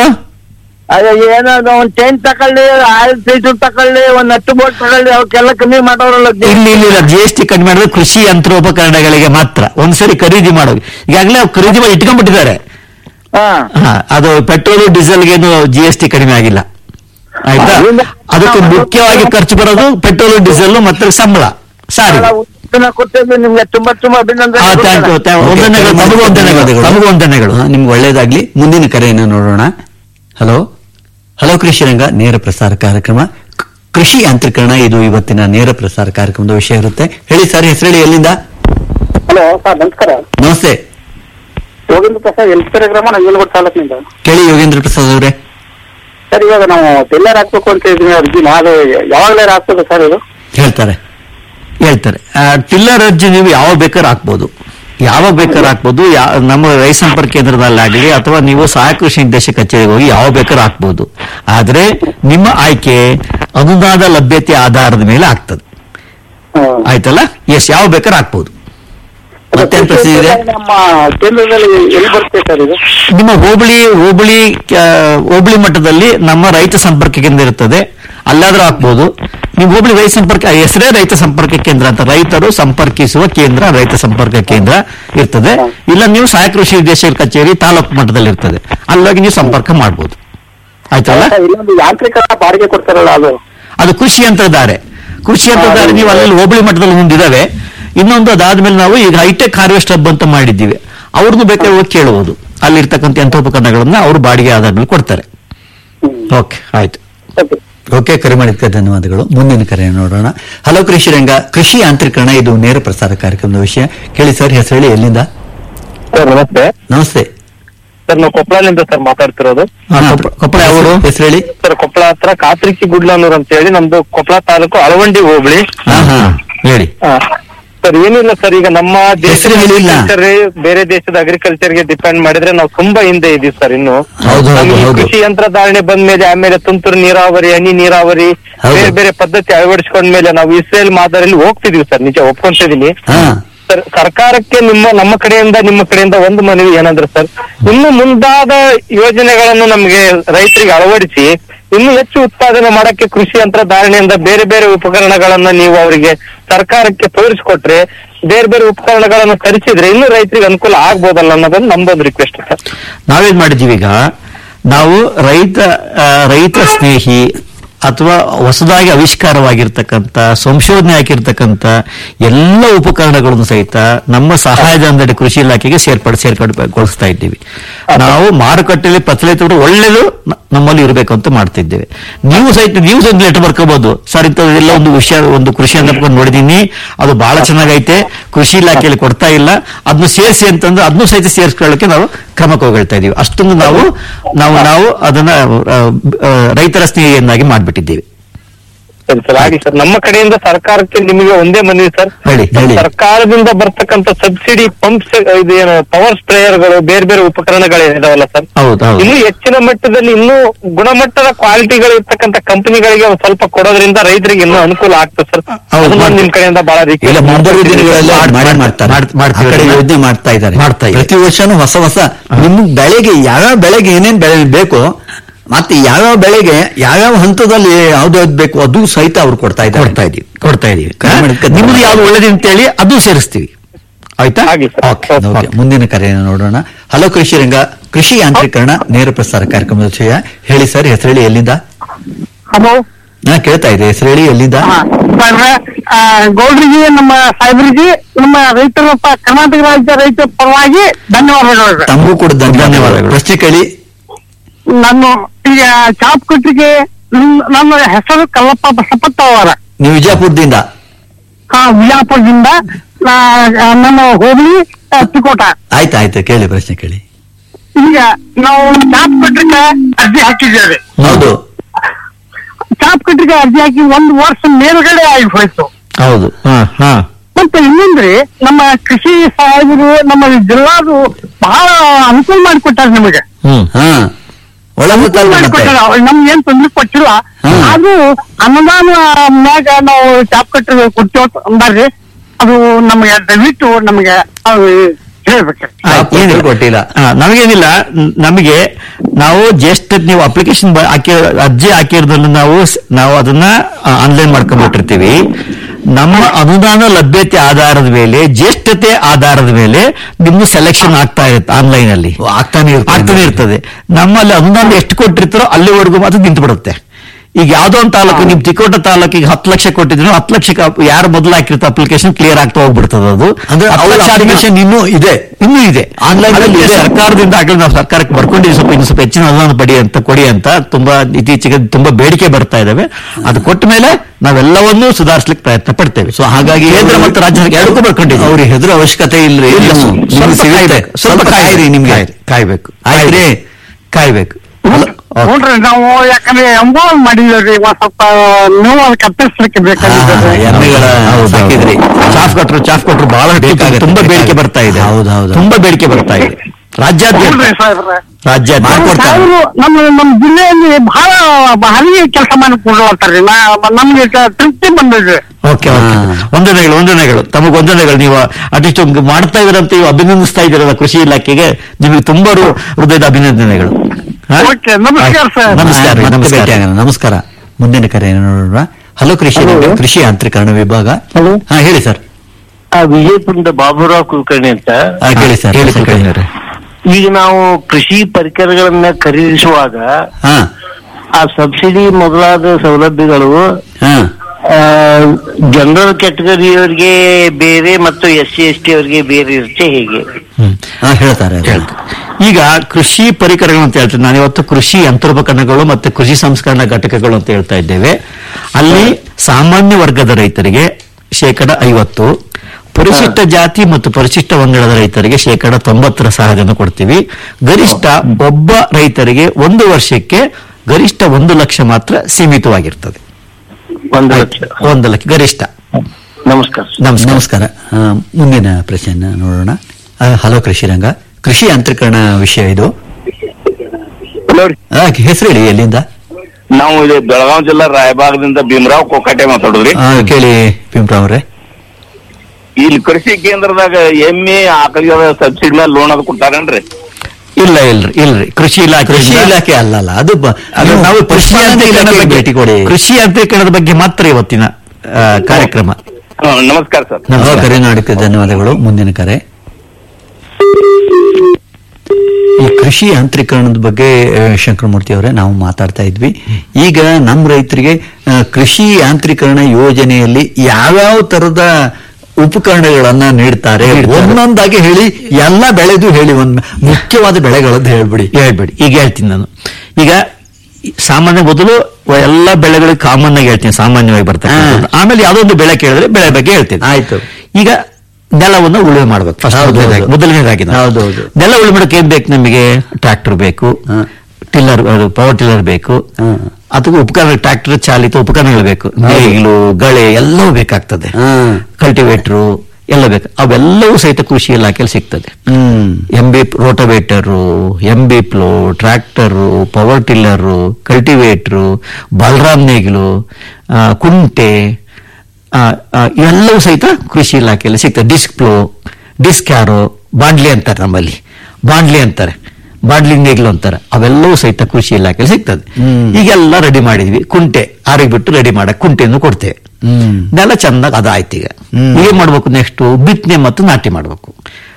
ಏನೋ ಒಂದ್ ಚೈನ್ ತಕೊಳ್ಳಿ ಆಯಿಲ್ ಫಿಲ್ಟರ್ ತಕೊಳ್ಳಿ ಒಂದ್ ನಟ್ಟು ಬೋಟ್ ತಗೊಳ್ಳಿ ಅವಕ್ಕೆಲ್ಲ ಕಮ್ಮಿ ಮಾಡೋರಲ್ಲ ಇಲ್ಲಿ ಇಲ್ಲ ಜಿ ಎಸ್ ಟಿ ಕಡಿಮೆ ಮಾಡಿದ್ರೆ ಕೃಷಿ ಯಂತ್ರೋಪಕರಣಗಳಿಗೆ ಮಾತ್ರ ಒಂದ್ಸರಿ ಖರೀದಿ ಮಾಡೋದು ಈಗಾಗಲೇ ಅವ್ರು ಖರೀದಿ ಮಾಡಿ ಇಟ್ಕೊಂಡ್ಬಿಟ್ಟಿದ್ದಾರೆ ಹಾ ಹಾ, ಅದು ಪೆಟ್ರೋಲ್ ಡೀಸೆಲ್ಗೇನು ಜಿ ಎಸ್ ಟಿ ಕಡಿಮೆ ಆಗಿಲ್ಲ ಆಯ್ತಾ ಅದಕ್ಕೆ ಮುಖ್ಯವಾಗಿ ಖರ್ಚು ಬರೋದು ಪೆಟ್ರೋಲ್ ಡೀಸೆಲ್ ಮತ್ತೆ ಸಂಬಳ ಸಾರಿಗೆ ಉತ್ತರ ಕೊಟ್ಟಿದ್ದು ನಿಮ್ಗೆ ತುಂಬಾ ತುಂಬಾ ಅಭಿನಂದನೆ ಹಾ ಥ್ಯಾಂಕ್ ಯು ವಂದನೆಗಳು ತಮಗೂ ವಂದನೆಗಳು ತಮಗೂ ವಂದನೆಗಳು ಹಾ, ನಿಮ್ಗೆ ಒಳ್ಳೇದಾಗ್ಲಿ ಮುಂದಿನ ಕರೆಯನ್ನು ನೋಡೋಣ ಹಲೋ ಹಲೋ ಕೃಷಿರಂಗ ನೇರ ಪ್ರಸಾರ ಕಾರ್ಯಕ್ರಮ ಕ್- ಕೃಷಿ ಯಾಂತ್ರೀಕರಣ ಇದು ಇವತ್ತಿನ ನೇರ ಪ್ರಸಾರ ಕಾರ್ಯಕ್ರಮದ ವಿಷಯ ಇರುತ್ತೆ ಹೇಳಿ ಸರ್ ಹೆಸರು ಹೇಳಿ ಎಲ್ಲಿಂದ ಹಲೋ ಸರ್ ನಮಸ್ಕಾರ ನಮಸ್ತೆ ಯೋಗೇಂದ್ರ ಪ್ರಸಾದ್ ಎಲ್ಪೇರೆ ಗ್ರಾಮ ನಂಜನಗೂಡು ತಾಲೂಕಿನಿಂದ ಕೇಳಿ ಯೋಗೇಂದ್ರ ಪ್ರಸಾದ್ ಅವರೇ ಸರ್ ಇವಾಗ ನಾವು ಟೆಲ್ಲರ್ ಹಾಕ್ಬೇಕು ಅಂತ ಇದ್ದೀನಿ ಅರ್ಜಿ ಅದು ಯಾವಾಗಲೇ ಹಾಕ್ಬೇಕು ಸರ್ ಇದು ಹೇಳ್ತಾರೆ ಹೇಳ್ತಾರೆ ಟಿಲ್ಲರ್ ಅರ್ಜಿ ನೀವು ಯಾವಾಗ ಬೇಕಾದ್ರೆ ಹಾಕ್ಬೋದು ಯಾವಾಗ ಬೇಕಾದ್ರೆ ಹಾಕ್ಬೋದು ಯಾ- ನಮ್ಮ ರೈತ ಸಂಪರ್ಕ ಕೇಂದ್ರದಲ್ಲಾಗಲಿ ಅಥವಾ ನೀವು ಸಹಾಯಕ ಕೃಷಿ ನಿರ್ದೇಶಕ ಕಚೇರಿಗೆ ಹೋಗಿ ಯಾವ ಬೇಕಾದ್ರೆ ಹಾಕ್ಬೋದು ಆದ್ರೆ ನಿಮ್ಮ ಆಯ್ಕೆ ಅನುದಾನದ ಲಭ್ಯತೆ ಆಧಾರದ ಮೇಲೆ ಆಗ್ತದೆ ಆಯ್ತಲ್ಲ ಎಸ್ ಯಾವ ಬೇಕಾದ್ರೆ ಹಾಕ್ಬೋದು ಮತ್ತೇನ್ ಪ್ರಶ್ನೆ ಇದೆ ನಮ್ಮ ಕೇಂದ್ರದಲ್ಲಿ ಎಲ್ಲಿ ಬರುತ್ತೆ ಸರ್ ಇದು ನಿಮ್ಮ ಹೋಬಳಿ ಹೋಬಳಿ ಆ, ಹೋಬಳಿ ಮಟ್ಟದಲ್ಲಿ ನಮ್ಮ ರೈತ ಸಂಪರ್ಕ ಕೇಂದ್ರ ಇರ್ತದೆ ಅಲ್ಲಾದ್ರೂ ಹಾಕ್ಬೋದು ನೀವು ಹೋಬಳಿ ರೈತ ಸಂಪರ್ಕ ಹೆಸರೇ ರೈತ ಸಂಪರ್ಕ ಕೇಂದ್ರ ಅಂತ ರೈತರು ಸಂಪರ್ಕಿಸುವ ಕೇಂದ್ರ ರೈತ ಸಂಪರ್ಕ ಕೇಂದ್ರ ಇರ್ತದೆ ಇಲ್ಲ ನೀವು ಸಹಾಯಕ ಕೃಷಿ ನಿರ್ದೇಶಕರ ಕಚೇರಿ ತಾಲೂಕು ಮಟ್ಟದಲ್ಲಿ ಇರ್ತದೆ ಅಲ್ಲೋಗಿ ನೀವು ಸಂಪರ್ಕ ಮಾಡ್ಬೋದು ಆಯ್ತಲ್ಲ ಇಲ್ಲೊಂದು ಯಾಂತ್ರಿಕ ಬಾಡಿಗೆ ಕೊಡ್ತಾರಲ್ಲ ಅದು ಅದು ಕೃಷಿ ಯಂತ್ರಧಾರೆ ಕೃಷಿ ಯಂತ್ರಧಾರೆ ನೀವು ಅಲ್ಲಿ ಹೋಬಳಿ ಮಟ್ಟದಲ್ಲಿ ಒಂದಿದಾವೆ ಇನ್ನೊಂದು ಅದಾದ್ಮೇಲೆ ನಾವು ಈಗ ಹೈಟೆಕ್ ಹಾರ್ವೆಸ್ಟ್ ಹಬ್ ಅಂತ ಮಾಡಿದ್ದೀವಿ ಅವ್ರದ್ದು ಬೇಕಾದ್ರೆ ಹೋಗಿ ಕೇಳಬಹುದು ಅಲ್ಲಿರ್ತಕ್ಕಂಥ ಯಂತ್ರೋಪಕರಣಗಳನ್ನ ಅವರು ಬಾಡಿಗೆ ಆಧಾರ ಮೇಲೆ ಕೊಡ್ತಾರೆ ಓಕೆ ಆಯ್ತು ಓಕೆ ಕರೆ ಮಾಡಿದ್ದಕ್ಕೆ ಧನ್ಯವಾದಗಳು ಮುಂದಿನ ಕರೆ ನೋಡೋಣ ಹಲೋ ಕೃಷಿ ರಂಗ ಕೃಷಿ ಯಾಂತ್ರೀಕರಣ ಇದು ನೇರ ಪ್ರಸಾರ ಕಾರ್ಯಕ್ರಮದ ವಿಷಯ ಕೇಳಿ ಸರ್ ಹೆಸರು ಹೇಳಿ ಎಲ್ಲಿಂದ ಸರ್ ನಮಸ್ತೆ ನಮಸ್ತೆ ಸರ್ ನಾವು ಕೊಪ್ಪಳದಿಂದ ಸರ್ ಮಾತಾಡ್ತಿರೋದು ಹಾ, ಕೊಪ್ಪ- ಕೊಪ್ಪಳ ಯಾವರು ಹೆಸರು ಹೇಳಿ ಸರ್ ಕೊಪ್ಪಳ ಹತ್ರ ಕಾತ್ರಿಕಿ ಗುಡ್ಲನೂರ್ ಅಂತ ಹೇಳಿ ನಮ್ದು ಕೊಪ್ಪಳ ತಾಲೂಕು ಅಳವಂಡಿ ಹೋಬಳಿ ಹಾ ಹಾ ಹೇಳಿ ಸರ್ ಏನಿಲ್ಲ ಸರ್ ಈಗ ನಮ್ಮ ಹೆಸ್ರು ಹೇಳಿಲ್ಲ. agriculture ಬೇರೆ ದೇಶದ ಅಗ್ರಿಕಲ್ಚರ್ ಗೆ ಡಿಪೆಂಡ್ ಮಾಡಿದ್ರೆ ನಾವು ತುಂಬಾ ಹಿಂದೆ ಇದೀವಿ ಸರ್ ಇನ್ನು ಹೌದು, ಹೌದು, ನಮ್ಗೆ ಈ ಹೌದು. ಕೃಷಿ ಯಂತ್ರಧಾರಣೆ ಬಂದ್ಮೇಲೆ ಆಮೇಲೆ ತುಂತುರು ನೀರಾವರಿ ಹನಿ ನೀರಾವರಿ ಹೌದು. ಬೇರೆ ಬೇರೆ ಪದ್ಧತಿ ಅಳವಡಿಸ್ಕೊಂಡ್ಮೇಲೆ ನಾವು ಇಸ್ರೇಲ್ ಮಾದರಿಯಲ್ಲಿ ಹೋಗ್ತಿದೀವಿ ಸರ್ ನಿಜ ಒಪ್ಕೊಂತಿದೀನಿ ಹಾ ಸರ್ ಸರ್ಕಾರಕ್ಕೆ ನಿಮ್ಮ ನಮ್ಮ ಕಡೆಯಿಂದ ನಿಮ್ಮ ಕಡೆಯಿಂದ ಒಂದು ಮನವಿ ಏನಂದ್ರೆ ಸರ್ ಇನ್ನು ಮುಂದಾದ ಯೋಜನೆಗಳನ್ನು ನಮಗೆ ರೈತರಿಗೆ ಅಳವಡಿಸಿ ಇನ್ನು ಹೆಚ್ಚು ಉತ್ಪಾದನೆ ಮಾಡಕ್ಕೆ ಕೃಷಿ ಯಂತ್ರಧಾರಣೆಯಿಂದ ಬೇರೆ ಬೇರೆ ಉಪಕರಣಗಳನ್ನ ನೀವು ಅವರಿಗೆ ಸರ್ಕಾರಕ್ಕೆ ತೋರಿಸ್ಕೊಟ್ರೆ ಬೇರೆ ಬೇರೆ ಉಪಕರಣಗಳನ್ನು ತರಿಸಿದ್ರೆ ಇನ್ನು ರೈತರಿಗೆ ಅನುಕೂಲ ಆಗ್ಬೋದಲ್ಲ ಅನ್ನೋದೊಂದು ನಮ್ದೊಂದು ರಿಕ್ವೆಸ್ಟ್ ಸರ್ ನಾವೇನ್ ಮಾಡಿದೀವಿ ಈಗ ನಾವು ರೈತ ಆ, ರೈತ ಸ್ನೇಹಿ ಅಥವಾ ಹೊಸದಾಗಿ ಆವಿಷ್ಕಾರವಾಗಿರ್ತಕ್ಕಂಥ ಸಂಶೋಧನೆ ಆಗಿರ್ತಕ್ಕಂಥ ಎಲ್ಲ ಉಪಕರಣಗಳನ್ನು ಸಹಿತ ನಮ್ಮ ಸಹಾಯಧನದಡಿ ಕೃಷಿ ಇಲಾಖೆಗೆ ಸೇರ್ಪಡೆ ಸೇರ್ಪಡೆಗೊಳಿಸ್ತಾ ಇದ್ದೀವಿ ನಾವು ಮಾರುಕಟ್ಟೆಯಲ್ಲಿ ಪ್ರಚಲಿತ ಒಳ್ಳೇದು ನ- ನಮ್ಮಲ್ಲಿ ಇರಬೇಕು ಅಂತ ಮಾಡ್ತಿದ್ದೇವೆ ನೀವು ಸಹಿತ ನೀವು ಸಹಿತ ಲೆಟರ್ ಬರ್ಕೋಬಹುದು ಸರ್ ಇಂಥದ್ದೆಲ್ಲ ಒಂದು ವಿಷಯ ಒಂದು ಕೃಷಿ ಅಂತ ನೋಡಿದೀನಿ ಅದು ಬಹಳ ಚೆನ್ನಾಗೈತೆ ಕೃಷಿ ಇಲಾಖೆಯಲ್ಲಿ ಕೊಡ್ತಾ ಇಲ್ಲ ಅದನ್ನು ಸೇರಿಸಿ ಅಂತಂದ್ರೆ ಅದನ್ನು ಸಹಿತ ಸೇರಿಸ್ಕೊಳ್ಳಕ್ಕೆ ನಾವು ಕ್ರಮ ಕೈಗೊಳ್ತಾ ಇದೀವಿ ಅಷ್ಟೊಂದು ನಾವು ನಾವು ನಾವು ಅದನ್ನ ಆ, ಆ, ರೈತರ ಸ್ನೇಹಿಯನ್ನಾಗಿ ಮಾಡ್ಬಿಟ್ಟಿದ್ದೀವಿ ಸರಿ ಸರ್ ಆಗಿ ಸರ್ ನಮ್ಮ ಕಡೆಯಿಂದ ಸರ್ಕಾರಕ್ಕೆ ನಿಮಗೆ ಒಂದೇ ಮನವಿ ಸರ್ ಹೇಳಿ, ಹೇಳಿ. ಸರ್ಕಾರದಿಂದ ಬರ್ತಕ್ಕಂಥ ಸಬ್ಸಿಡಿ ಪಂಪ್ಸ್ ಇದೇನು ಪವರ್ ಸ್ಪ್ರೇಯರ್ಗಳು ಬೇರೆ ಬೇರೆ ಉಪಕರಣಗಳು ಇದಾವಲ್ಲ ಸರ್ ಹೌದು ಹೌದು ಇನ್ನು ಹೆಚ್ಚಿನ ಮಟ್ಟದಲ್ಲಿ ಇನ್ನೂ ಗುಣಮಟ್ಟದ ಕ್ವಾಲಿಟಿಗಳು ಇರ್ತಕ್ಕಂಥ ಕಂಪನಿಗಳಿಗೆ ಒಂದ್ ಸ್ವಲ್ಪ ಕೊಡೋದ್ರಿಂದ ರೈತರಿಗೆ ಇನ್ನೂ ಅನುಕೂಲ ಆಗ್ತದೆ ಸರ್ ಹೌದು, ಅದನ್ನ ಮಾಡ್ತೀವಿ. ನಿಮ್ ಕಡೆಯಿಂದ ಬಹಳ ಇಲ್ಲ ಮುಂಬರುವ ದಿನಗಳಲ್ಲಿ ಮಾಡ್- ಮಾಡೇ ಮಾಡ್- ಮಾಡ್ತಾರೆ ಮಾಡ್- ಮಾಡ್ತೀವಿ. ಆ ಕಡೆ ಯೋಜನೆ ಮಾಡ್ತಾ ಇದ್ದಾರೆ ಮಾಡ್ತಾ ಇದ್ದಾರೆ. ಪ್ರತಿ ವರ್ಷನೂ ಹೊಸ ಹೊಸ ನಿಮ್ ಬೆಳೆಗೆ ಯಾವ್ಯಾವ ಬೆಳೆಗೆ ಏನೇನ್ ಬೆಳೆ ಬೇಕು ಮತ್ತೆ ಯಾವ್ಯಾವ ಬೆಳೆಗೆ ಯಾವ್ಯಾವ ಹಂತದಲ್ಲಿ ಯಾವ್ದು ಯಾವ್ದು ಬೇಕು ಅದು ಸಹಿತ ಅವ್ರು ಕೊಡ್ತಾ ಇದ್ದಾರೆ ಕೊಡ್ತಾ ಇದೀವಿ ಕೊಡ್ತಾ ಇದೀವಿ ಕರೆ ಮಾಡಿದ್ಕೆ ನಿಮ್ದು ಯಾವ್ದು ಒಳ್ಳೇದು ಅಂತೇಳಿ ಅದು ಸೇರಿಸ್ತೀವಿ ಆಯ್ತಾ ಹಾಗೆ ಸರ್. ಓಕೆ ಓಕೆ ಮುಂದಿನ ಕರೆಯನ್ನು ನೋಡೋಣ ಹಲೋ ಕೃಷಿ ರಂಗ ಕೃಷಿ ಯಾಂತ್ರೀಕರಣ ನೇರ ಪ್ರಸಾರ ಕಾರ್ಯಕ್ರಮದ ವಿಷಯ ಹೇಳಿ ಸರ್ ಹೆಸರು ಹೇಳಿ ಎಲ್ಲಿಂದ ಹಲೋ ನಾ ಕೇಳ್ತಾ ಇದೆ ಹೆಸರು ಹೇಳಿ ಎಲ್ಲಿಂದ ಗೌಡ್ರಿಗೆ ನಮ್ಮ ಸಾಹೇಬರಿಗೆ ನಮ್ಮ ರೈತರ ಪ- ಕರ್ನಾಟಕ ರಾಜ್ಯ ರೈತರ ಪರವಾಗಿ ಧನ್ಯವಾದಗಳು ತಮಗೂ ಕೂಡ ಧನ್ಯವಾದಗಳು ಪ್ರಶ್ನೆ ಕೇಳಿ ನಾನು ಈಗ ಚಾಪ್ ಕೊಟ್ಟಿಗೆ ನನ್ನ ಹೆಸರು ಕಲ್ಲಪ್ಪ ಬಸಪ್ಪತ್ತ ಅವರ ನೀವು ವಿಜಯಪುರದಿಂದ ಆ, ವಿಜಯಪುರದಿಂದ ನಾ- ನಮ್ಮ ಹೋಬಳಿ ಆ, ತಿಕೋಟ ಆಯ್ತು ಆಯ್ತು ಕೇಳಿ ಪ್ರಶ್ನೆ ಕೇಳಿ ಈಗ ನಾವು ಚಾಪ್ ಕಟ್ಟಿಗೆ ಅರ್ಜಿ ಹಾಕಿದ್ದೇವೆ ಹೌದು ಚಾಪ್ ಕಟ್ಟಿಗೆ ಅರ್ಜಿ ಹಾಕಿ ಒಂದು ವರ್ಷ ಮೇಲ್ಗಡೆ ಆಗಿ ಹೋಯ್ತು ಹೌದು ಹಾ ಹಾ ಮತ್ತೆ ಇನ್ನೊಂದ್ರಿ ನಮ್ಮ ಕೃಷಿ ಸಾಹೇಬರು ನಮ್ಮ ಜಿಲ್ಲಾದು ಬಹಳ ಅನುಕೂಲ ಮಾಡಿಕೊಟ್ಟಾರೆ ನಮಗೆ ಹ್ಮ್ ಹಾ ಒಳ ಅನುಕೂಲ ಮಾಡಿಕೊಟ್ಟಾರ ನಮ್ಗೆ ಏನ್ ತೊಂದ್ರೆ ಕೊಟ್ಟಿಲ್ಲ ಹ್ಮ್. ಅದು ಅನುದಾನ ಮ್ಯಾಗ ನಾವು ಚಾಪ್ ಕಟ್ಟಿಗೆ ಕೊಡ್ತೀವಿ ಅಂದಾರ್ರಿ ಅದು ನಮಗೆ ದಯವಿಟ್ಟು ನಮಗೆ ಅದು ಹೇಳ್ಬೇಕು ಆಯ್ತು, ಏನಿಲ್ಲ, ಕೊಟ್ಟಿಲ್ಲ. ಆ, ನಮಗೇನಿಲ್ಲ ನ್- ನಮಗೆ ನಾವು ಜಸ್ಟ್ ನೀವು ಅಪ್ಲಿಕೇಶನ್ ಹಾಕಿ ಅರ್ಜಿ ಹಾಕಿರೋದನ್ನ ನಾವು ಸ್- ನಾವು ಅದನ್ನ ಆನ್ಲೈನ್ ಮಾಡ್ಕೊಂಡ್ಬಿಟ್ಟಿರ್ತೀವಿ ನಮ್ಮ ಅನುದಾನ ಲಭ್ಯತೆ ಆಧಾರದ ಮೇಲೆ ಜ್ಯೇಷ್ಠತೆ ಆಧಾರದ ಮೇಲೆ ನಿಮ್ದು ಸೆಲೆಕ್ಷನ್ ಆಗ್ತಾ ಇರುತ್ತೆ ಆನ್ಲೈನ್ ಅಲ್ಲಿ ಆಗ್ತಾನೆ ಇರ್ತದೆ. ಆಗ್ತಾನೆ ಇರ್ತದೆ ನಮ್ಮಲ್ಲಿ ಅನುದಾನ ಎಷ್ಟು ಕೊಟ್ಟಿರ್ತಾರೋ ಅಲ್ಲಿವರೆಗೂ ಅದು ನಿಂತು ಬಿಡುತ್ತೆ ಈಗ ಯಾವ್ದೋ ಒಂದು ತಾಲೂಕು ನಿಮ್ ತಿಕೋಟ ತಾಲೂಕಿಗೆ ಹತ್ತು ಲಕ್ಷ ಕೊಟ್ಟಿದ್ರು ಹತ್ತು ಲಕ್ಷಕ್ಕೆ ಅಪ್- ಯಾರು ಮೊದಲು ಹಾಕಿರ್ತ ಅಪ್ಲಿಕೇಶನ್ ಕ್ಲಿಯರ್ ಆಗ್ತಾ ಹೋಗ್ಬಿಡ್ತದೆ ಅದು ಅಂದ್ರೆ ಹತ್ತು ಅವ್ರ ಲಕ್ಷ ಆದ್ಮೇಲೆ- application ಇನ್ನೂ ಇದೆ ಇನ್ನೂ ಇದೆ Online ಅಲ್ಲಿ ಅದಕ್ಕೆ ಇದೆ. ಸರ್ಕಾರದಿಂದ ಆಗಲೇ ನಾವು ಸರ್ಕಾರಕ್ಕೆ ಬರ್ಕೊಂಡಿದ್ದೀವಿ ಸ್ವಲ್ಪ ಇನ್ನು ಸ್ವಲ್ಪ ಹೆಚ್ಚಿನ ಅನುದಾನ ಪಡಿ ಅಂತ ಕೊಡಿ ಅಂತ ತುಂಬಾ ಇತ್ತೀಚೆಗೆ ತುಂಬಾ ಬೇಡಿಕೆ ಬರ್ತಾ ಇದಾವೆ ಅದು ಕೊಟ್ಟ ಮೇಲೆ ನಾವೆಲ್ಲವನ್ನೂ ಸುಧಾರಿಸಲಿಕ್ಕೆ ಪ್ರಯತ್ನ ಪಡ್ತೇವೆ ಸೊ ಹಾಗಾಗಿ ಕೇಂದ್ರ ಮತ್ತು ರಾಜ್ಯ ಸರ್ಕಾರ ಎರಡಕ್ಕೂ ಬರ್ಕೊಂಡಿದ್ದೀವಿ ಅವ್ರಿಗೆ ಹೆದರ ಅವಶ್ಯಕತೆ ಇಲ್ರಿ ಇಲ್ಲ, ನೀವು- ಸ್ವಲ್ಪ ನಿಮ್ಗೆ ಸಿಗುತ್ತೆ. ಕಾಯ್ಬೇಕು, ಸ್ವಲ್ಪ ಕಾಯ್ರಿ ನಿಮ್ಗೆ ಕಾಯ್ರಿ, ಕಾಯ್ಬೇಕು ಆಯ್ತ್ರಿ ಕಾಯ್ಬೇಕು ನೋಡ್ರಿ ನಾವು ಯಾಕಂದ್ರೆ ಎಂಬೋಲ್ ಮಾಡಿದ್ರಿ ಒಂದ್ ಸ್ವಲ್ಪ ನೀವು ಅದಕ್ಕೆ ಅಪ್ಪಿಸ್ಲಿಕ್ಕೆ ಹಾ, ಬೇಕಾಗಿರ್ತದೆ ಎಮ್ಮೆಗಳ ಸಾಕಿದ್ರಿ ಚಾಫ್ ಕೊಟ್ರು ಚಾಫ್ ಕೊಟ್ರು ಬಹಳ ಬೇಕಾಗತ್ತೆ, ತುಂಬಾ ಬೇಡಿಕೆ ಬೇಕಾಗತ್ತೆ. ಬರ್ತಾ ಇದೆ ಹೌದು, ಹೌದು. ತುಂಬಾ ಬೇಡಿಕೆ ಬರ್ತಾ ಇದೆ ರಾಜ್ಯಾದ್ಯಂತ ನೋಡ್ರಿ ಸಾಹೇಬ್ರೆ ರಾಜ್ಯಾದ್ಯಂತ ಮಾಡ್ಕೊಡ್ತಾರೆ. ಸಾಹೇಬ್ರು ನಮ್ಮ ನಮ್ಮ ಜಿಲ್ಲೆಯಲ್ಲಿ ಬಹಳ ಭಾರಿ ಕೆಲಸ ಮಾಡಿ ಕೊಡ್ಲತ್ತಾರ್ರಿ ನಾ ನಮ್ಗೆ ತ- ತೃಪ್ತಿ ಬಂದಿದೆ ಓಕೆ ಓಕೆ ಹಾ. ವಂದನೆಗಳು ವಂದನೆಗಳು ತಮಗೆ ವಂದನೆಗಳು ನೀವು ಅಟ್ಲೀಸ್ಟ್ ಮಾಡ್ತಾ ಇದ್ರಂತ ನೀವು ಅಭಿನಂದಿಸ್ತಾ ಇದ್ದೀರಲ್ಲ ಕೃಷಿ ಇಲಾಖೆಗೆ ನಿಮಗೆ ತುಂಬಾ ಹೃ- ಹೃದಯದ ಅಭಿನಂದನೆಗಳು ಹಾ? ಓಕೆ, ನಮಸ್ಕಾರ ಸರ್. ನಮಸ್ಕಾರ ರೀ, ಮತ್ತೆ ನಮಸ್ಕಾರ ಭೇಟಿಯಾಗೋಣ. ನಮಸ್ಕಾರ ಮುಂದಿನ ಕರೆ ನೋಡೋಣ ಹಲೋ ಕೃಷಿ ರಂಗ, ಕೃಷಿ ಯಾಂತ್ರೀಕರಣ ವಿಭಾಗ ಹಲೋ. ಹಾ ಹೇಳಿ ಸರ್ ವಿಜಯಪುರದ ಬಾಬುರಾವ್ ಕುಲಕರ್ಣಿ ಅಂತ ಹಾ, ಕೇಳಿ ಸರ್ ಹೇಳಿ ಹೇಳಿ ಕುಲಕರ್ಣಿ ಅವರೇ. ಈಗ ನಾವು ಕೃಷಿ ಪರಿಕರಗಳನ್ನ ಖರೀದಿಸುವಾಗ ಹಾ ಆ ಸಬ್ಸಿಡಿ ಮೊದಲಾದ ಸೌಲಭ್ಯಗಳು ಹಾ ಜನರಲ್ ಕ್ಯಾಟಗರಿಯವರಿಗೆ ಬೇರೆ ಮತ್ತು ಎಸ್ ಸಿ ಎಸ್ ಟಿ ಅವರಿಗೆ ಬೇರೆ ಇರುತ್ತೆ ಹೇಗೆ ಹ್ಮ್. ಹಾ ಹೇಳ್ತಾರೆ ಅದು. ಹೇಳ್ತಾರೆ. ಈಗ ಕೃಷಿ ಪರಿಕರಗಳು ಅಂತ ಹೇಳ್ತೀನಿ ನಾನು ಇವತ್ತು ಕೃಷಿ ಯಂತ್ರೋಪಕರಣಗಳು ಮತ್ತೆ ಕೃಷಿ ಸಂಸ್ಕರಣಾ ಘಟಕಗಳು ಅಂತ ಹೇಳ್ತಾ ಇದ್ದೇವೆ ಅಲ್ಲಿ ಸಾಮಾನ್ಯ ವರ್ಗದ ರೈತರಿಗೆ ಶೇಕಡ ಐವತ್ತು ಪರಿಶಿಷ್ಟ ಜಾತಿ ಮತ್ತು ಪರಿಶಿಷ್ಟ ಪಂಗಡದ ರೈತರಿಗೆ ಶೇಕಡ ತೊಂಬತ್ತರ ಸಹಾಯಧನ ಕೊಡ್ತೀವಿ ಗರಿಷ್ಠ ಒಬ್ಬ ರೈತರಿಗೆ ಒಂದು ವರ್ಷಕ್ಕೆ ಗರಿಷ್ಠ ಒಂದು ಲಕ್ಷ ಮಾತ್ರ ಸೀಮಿತವಾಗಿರ್ತದೆ ಒಂದು ಲಕ್ಷ ಒಂದು ಲಕ್ಷ ಗರಿಷ್ಠ ನಮಸ್ಕಾರ ನಮಸ್ಕಾರ ನಮಸ್ಕಾರ ಆ, ಮುಂದಿನ ಪ್ರಶ್ನೆಯನ್ನ ನೋಡೋಣ ಆ, ಹಲೋ ಕೃಷಿ ರಂಗ ಕೃಷಿ ಯಂತ್ರೀಕರಣ ವಿಷಯ ಇದು ನೋಡಿ ಆ, ಹೆಸರು ಹೇಳಿ ಎಲ್ಲಿಂದ ನಾವು ಇಲ್ಲಿ ಬೆಳಗಾವಿ ಜಿಲ್ಲಾ ರಾಯಬಾಗದಿಂದ ಭೀಮರಾವ್ ಕೊಕ್ಕಟೆ ಮಾತಾಡುದ್ರಿ ಆ, ಕೇಳಿ ಭೀಮರಾವ್ ಅವರೇ ಇಲ್ಲಿ ಕೃಷಿ ಕೇಂದ್ರದಾಗ ಎಮ್ಮೆ ಆಕಳಿಗೆ ಸಬ್ಸಿಡಿ ಮೇಲೆ ಲೋನ್ ಅದು ಕೊಟ್ಟಾರೇನ್ರಿ ಇಲ್ಲ ಇಲ್ರಿ ಇಲ್ರಿ ಕೃಷಿ ಇಲಾಖೆ ಕೃಷಿ ಇಲಾಖೆ ಅಲ್ಲಲ್ಲ ಅದು ಬ- ಅದು ನೀವು ನಾವು ಕೃಷಿ ಪಶುಪಾಲನಾ ಯಂತ್ರೀಕರಣದ ಇಲಾಖೆಗೆ ಬಗ್ಗೆ ಭೇಟಿ ಕೊಡಿ ಕೃಷಿ ಯಂತ್ರೀಕರಣದ ಬಗ್ಗೆ ಮಾತ್ರ ಇವತ್ತಿನ ಆ, ಕಾರ್ಯಕ್ರಮ ಹ್ಮ್, ನಮಸ್ಕಾರ ಸರ್ ನಮಸ್ಕಾರ. ಕರೆ ಮಾಡೋಕ್ಕೆ ಧನ್ಯವಾದಗಳು ಮುಂದಿನ ಕರೆ ಈ ಕೃಷಿ ಯಾಂತ್ರೀಕರಣದ ಬಗ್ಗೆ ಆ, ಶಂಕರಮೂರ್ತಿ ಅವರೇ ನಾವು ಮಾತಾಡ್ತಾ ಇದ್ವಿ ಈಗ ನಮ್ಮ ರೈತರಿಗೆ ಆ, ಕೃಷಿ ಯಾಂತ್ರೀಕರಣ ಯೋಜನೆಯಲ್ಲಿ ಯಾವ್ಯಾವ ತರದ ಉಪಕರಣಗಳನ್ನ ನೀಡ್ತಾರೆ ನೀಡ್ತಾರೆ. ಒಂದೊಂದಾಗಿ ಹೇಳಿ ಎಲ್ಲ ಬೆಳೆದು ಹೇಳಿ ಒಂದ್ ಮುಖ್ಯವಾದ ಬೆಳೆಗಳದ್ದು ಹೇಳ್ಬಿಡಿ ಹೇಳ್ಬೇಡಿ ಈಗ ಹೇಳ್ತೀನಿ ನಾನು ಈಗ ಸಾಮಾನ್ಯ ಮೊದಲು ಎಲ್ಲ ಬೆಳೆಗಳಿಗೆ ಕಾಮನ್ ಆಗಿ ಹೇಳ್ತೀನಿ ಸಾಮಾನ್ಯವಾಗಿ ಬರ್ತದೆ ಹಾ. ಆಮೇಲೆ ಯಾವುದೋ ಒಂದು ಬೆಳೆ ಕೇಳಿದ್ರೆ ಬೆಳೆ ಬಗ್ಗೆ ಹೇಳ್ತೀನಿ ಆಯ್ತು. ಈಗ ನೆಲವನ್ನು ಉಳುಮೆ ಮಾಡ್ಬೇಕು ಫಸ್ಟ್ ಹೌದು, ಮೊದಲನೇದಾಗಿ ಹೌದು. ಮೊದಲನೇದಾಗಿ ನಾವು. ಹೌದು, ಹೌದು. ನೆಲ ಉಳುಮೆ ಮಾಡಕ್ಕೆ ಏನ್ ಬೇಕು ನಮಗೆ ಟ್ರ್ಯಾಕ್ಟರ್ ಬೇಕು ಹಾ. ಟಿಲ್ಲರ್ ಪವರ್ ಟಿಲ್ಲರ್ ಬೇಕು ಹಾ. ಅಥವಾ ಉಪಕರಣ ಟ್ರ್ಯಾಕ್ಟರ್ ಚಾಲಿತ ಉಪಕರಣಗಳು ಬೇಕು ನೇಗಿಲು ಗಳೆ ಎಲ್ಲವೂ ಬೇಕಾಗ್ತದೆ ಹಾ. ಕಲ್ಟಿವೇಟ್ರು ಎಲ್ಲ ಬೇಕು ಅವೆಲ್ಲವೂ ಸಹಿತ ಕೃಷಿ ಇಲಾಖೆಯಲ್ಲಿ ಸಿಗ್ತದೆ ಹ್ಮ್ M B rotavator M B plough tractor power tiller cultivator Balram ನೇಗಿಲು ಆ, ಕುಂಟೆ ಆ, ಆ, ಇವೆಲ್ಲವೂ ಸಹಿತ ಕೃಷಿ ಇಲಾಖೆಯಲ್ಲಿ ಸಿಗ್ತದೆ ಡಿಸ್ಕ್ ಪ್ಲೋ ಡಿಸ್ಕ್ ಯಾರೋ ಬಾಂಡ್ಲಿ ಅಂತಾರೆ ನಮ್ಮಲ್ಲಿ ಬಾಂಡ್ಲಿ ಅಂತಾರೆ ಬಾಂಡ್ಲಿ ನೇಗಿಲು ಅಂತಾರೆ ಅವೆಲ್ಲವೂ ಸಹಿತ ಕೃಷಿ ಇಲಾಖೆಯಲ್ಲಿ ಸಿಗ್ತದೆ ಹ್ಮ್. ಈಗೆಲ್ಲ ರೆಡಿ ಮಾಡಿದ್ವಿ ಕುಂಟೆ ಆರಿಗೆ ಬಿಟ್ಟು ರೆಡಿ ಮಾಡಕ್ ಕುಂಟೆಯನ್ನು ಕೊಡ್ತೇವೆ ಹ್ಮ್ ನೆಲ ಚಂದಾಗ ಅದಾಯ್ತು ಈಗ ಹ್ಮ್. ಏನ್ ಮಾಡ್ಬೇಕು ನೆಕ್ಸ್ಟ್ ಬಿತ್ತನೆ ಮತ್ತು ನಾಟಿ ಮಾಡ್ಬೇಕು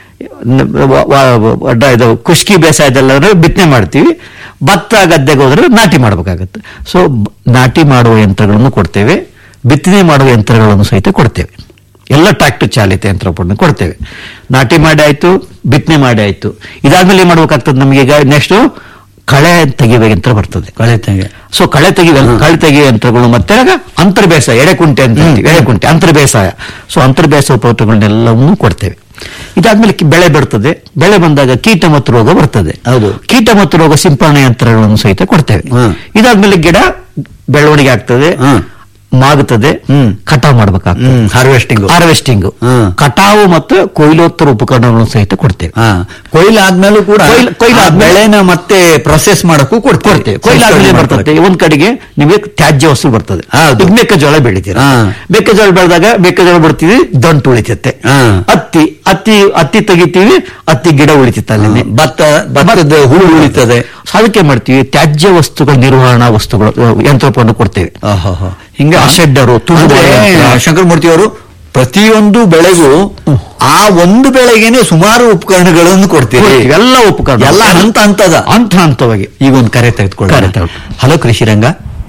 ನ- ವ- ವ- ವ- ಇದು ಕುಷ್ಕಿ ಬೇಸಾಯದಲ್ಲ ಬಿತ್ತನೆ ಮಾಡ್ತೀವಿ ಭತ್ತ ಗದ್ದೆಗೆ ಹೋದ್ರೆ ನಾಟಿ ಮಾಡ್ಬೇಕಾಗತ್ತೆ ಸೊ ಬ- ನಾಟಿ ಮಾಡುವ ಯಂತ್ರಗಳನ್ನು ಕೊಡ್ತೇವೆ ಬಿತ್ತನೆ ಮಾಡುವ ಯಂತ್ರಗಳನ್ನು ಸಹಿತ ಕೊಡ್ತೇವೆ ಎಲ್ಲ ಟ್ರ್ಯಾಕ್ಟರ್ ಚಾಲಿತ ಯಂತ್ರೋಪಕರಣ ಕೊಡ್ತೇವೆ ನಾಟಿ ಮಾಡಿ ಆಯ್ತು ಬಿತ್ತನೆ ಮಾಡಿ ಆಯ್ತು ಇದಾದ್ಮೇಲೆ ಏನ್ ಮಾಡ್ಬೇಕಾಗ್ತದೆ ನಮಗೆ ಈಗ ನೆಕ್ಸ್ಟ್ ಕಳೆ ತೆಗೆಯುವ ಯಂತ್ರ ಬರ್ತದೆ ಕಳೆ ತೆಗೆ ಸೊ ಕಳೆ ತೆಗೆಯುವ ಕಳೆ ತೆಗೆಯುವ ಯಂತ್ರಗಳು ಮತ್ತೆ ಆಗ ಅಂತರ್ ಬೇಸಾಯ ಎಡೆಕುಂಟೆ ಅಂತ ಹೇಳ್ತೀವಿ, ಎಡೆಕುಂಟೆ ಅಂತರ್ ಬೇಸಾಯ ಸೊ ಅಂತರ್ ಬೇಸಾಯ ಉಪಕರಣಗಳನ್ನೆಲ್ಲವನ್ನೂ ಕೊಡ್ತೇವೆ ಇದಾದ್ಮೇಲೆ ಕಿ- ಬೆಳೆ ಬರ್ತದೆ ಬೆಳೆ ಬಂದಾಗ ಕೀಟ ಮತ್ತು ರೋಗ ಬರ್ತದೆ ಹೌದು. ಕೀಟ ಮತ್ತು ರೋಗ ಸಿಂಪರಣೆ ಯಂತ್ರಗಳನ್ನು ಸಹಿತ ಕೊಡ್ತೇವೆ ಹ್ಮ್. ಇದಾದ್ಮೇಲೆ ಗಿಡ ಬೆಳವಣಿಗೆ ಆಗ್ತದೆ ಹ್ಮ್. ಮಾಗುತ್ತದೆ ಹ್ಮ್. ಕಟಾವು ಮಾಡ್ಬೇಕಾಗ್ತದೆ ಹ್ಮ್ ಹಾರ್ವೆಸ್ಟಿಂಗ್ ಹಾರ್ವೆಸ್ಟಿಂಗ್ ಹ್ಮ್. ಕಟಾವು ಮತ್ತು ಕೊಯ್ಲೋತ್ತರ ಉಪಕರಣಗಳನ್ನು ಸಹಿತ ಕೊಡ್ತೇವೆ ಹಾ ಕೊಯ್ಲು ಆದ್ಮೇಲೂ ಕೂಡ ಕೊಯ್ಲು- ಕೊಯ್ಲು ಆ ಆದ್ಮೇಲೆ- ಬೆಳೆನ ಮತ್ತೆ ಪ್ರೊಸೆಸ್ ಮಾಡಕ್ಕೂ ಕೊಡ್ತೇವೆ ಕೊಡ್ತೇವೆ ಕೊಯ್ಲಾದ್ಮೇಲೆ ಏನ್ ಬರ್ತದೆ ಒಂದ್ ಕಡೆಗೆ ನಿಮಗೆ ತ್ಯಾಜ್ಯ ವಸ್ತು ಬರ್ತದೆ ಹೌದು. ಈಗ ಮೆಕ್ಕೆಜೋಳ ಬೆಳಿತೀರ ಹಾ. ಮೆಕ್ಕೆಜೋಳ ಬೆಳೆದಾಗ ಮೆಕ್ಕೆಜೋಳ ಬಿಡ್ತೀವಿ ದಂಟು ಉಳಿತೈತೆ ಹಾ. ಹತ್ತಿ ಹತ್ತಿ ಹತ್ತಿ ತೆಗಿತೀವಿ ಹತ್ತಿ ಗಿಡ ಉಳಿತೈತೆ ಅಲ್ಲಿನೆ ಭತ್ತ ಭತ್ತದ ಹುಳು ಉಳಿತದೆ ಸೊ ಅದಕ್ಕೆ ಮಾಡ್ತೀವಿ ತ್ಯಾಜ್ಯ ವಸ್ತುಗಳ ನಿರ್ವಹಣಾ ವಸ್ತುಗಳು ಅಹ್, ಯಂತ್ರೋಪಕರಣ ಕೊಡ್ತೇವೆ ಆಹಾಹಾ. ಹಿಂಗ ಆ ಶೆಡ್ಡರು, ತುಳು ಅಂದ್ರೆ ಯಂತ್ರ. ಶಂಕರಮೂರ್ತಿ ಅವರು ಪ್ರತಿಯೊಂದು ಬೆಳೆಗೂ ಆ ಒಂದು ಬೆಳೆಗೇನೆ ಸುಮಾರು ಉಪಕರಣಗಳನ್ನು ಕೊಡ್ತೀರಿ ಕೊಡ್ತೀವಿ. ಎಲ್ಲ ಉಪಕರಣ ಎಲ್ಲ ಹಂತ ಹಂತದ ಹಂತ ಹಂತವಾಗಿ ಈಗ ಒಂದು ಕರೆ ತೆಗೆದುಕೊಳ್ಳ ಕರೆ ತಗೊಳ್ಳಿ. ಹಲೋ ಕೃಷಿ ರಂಗ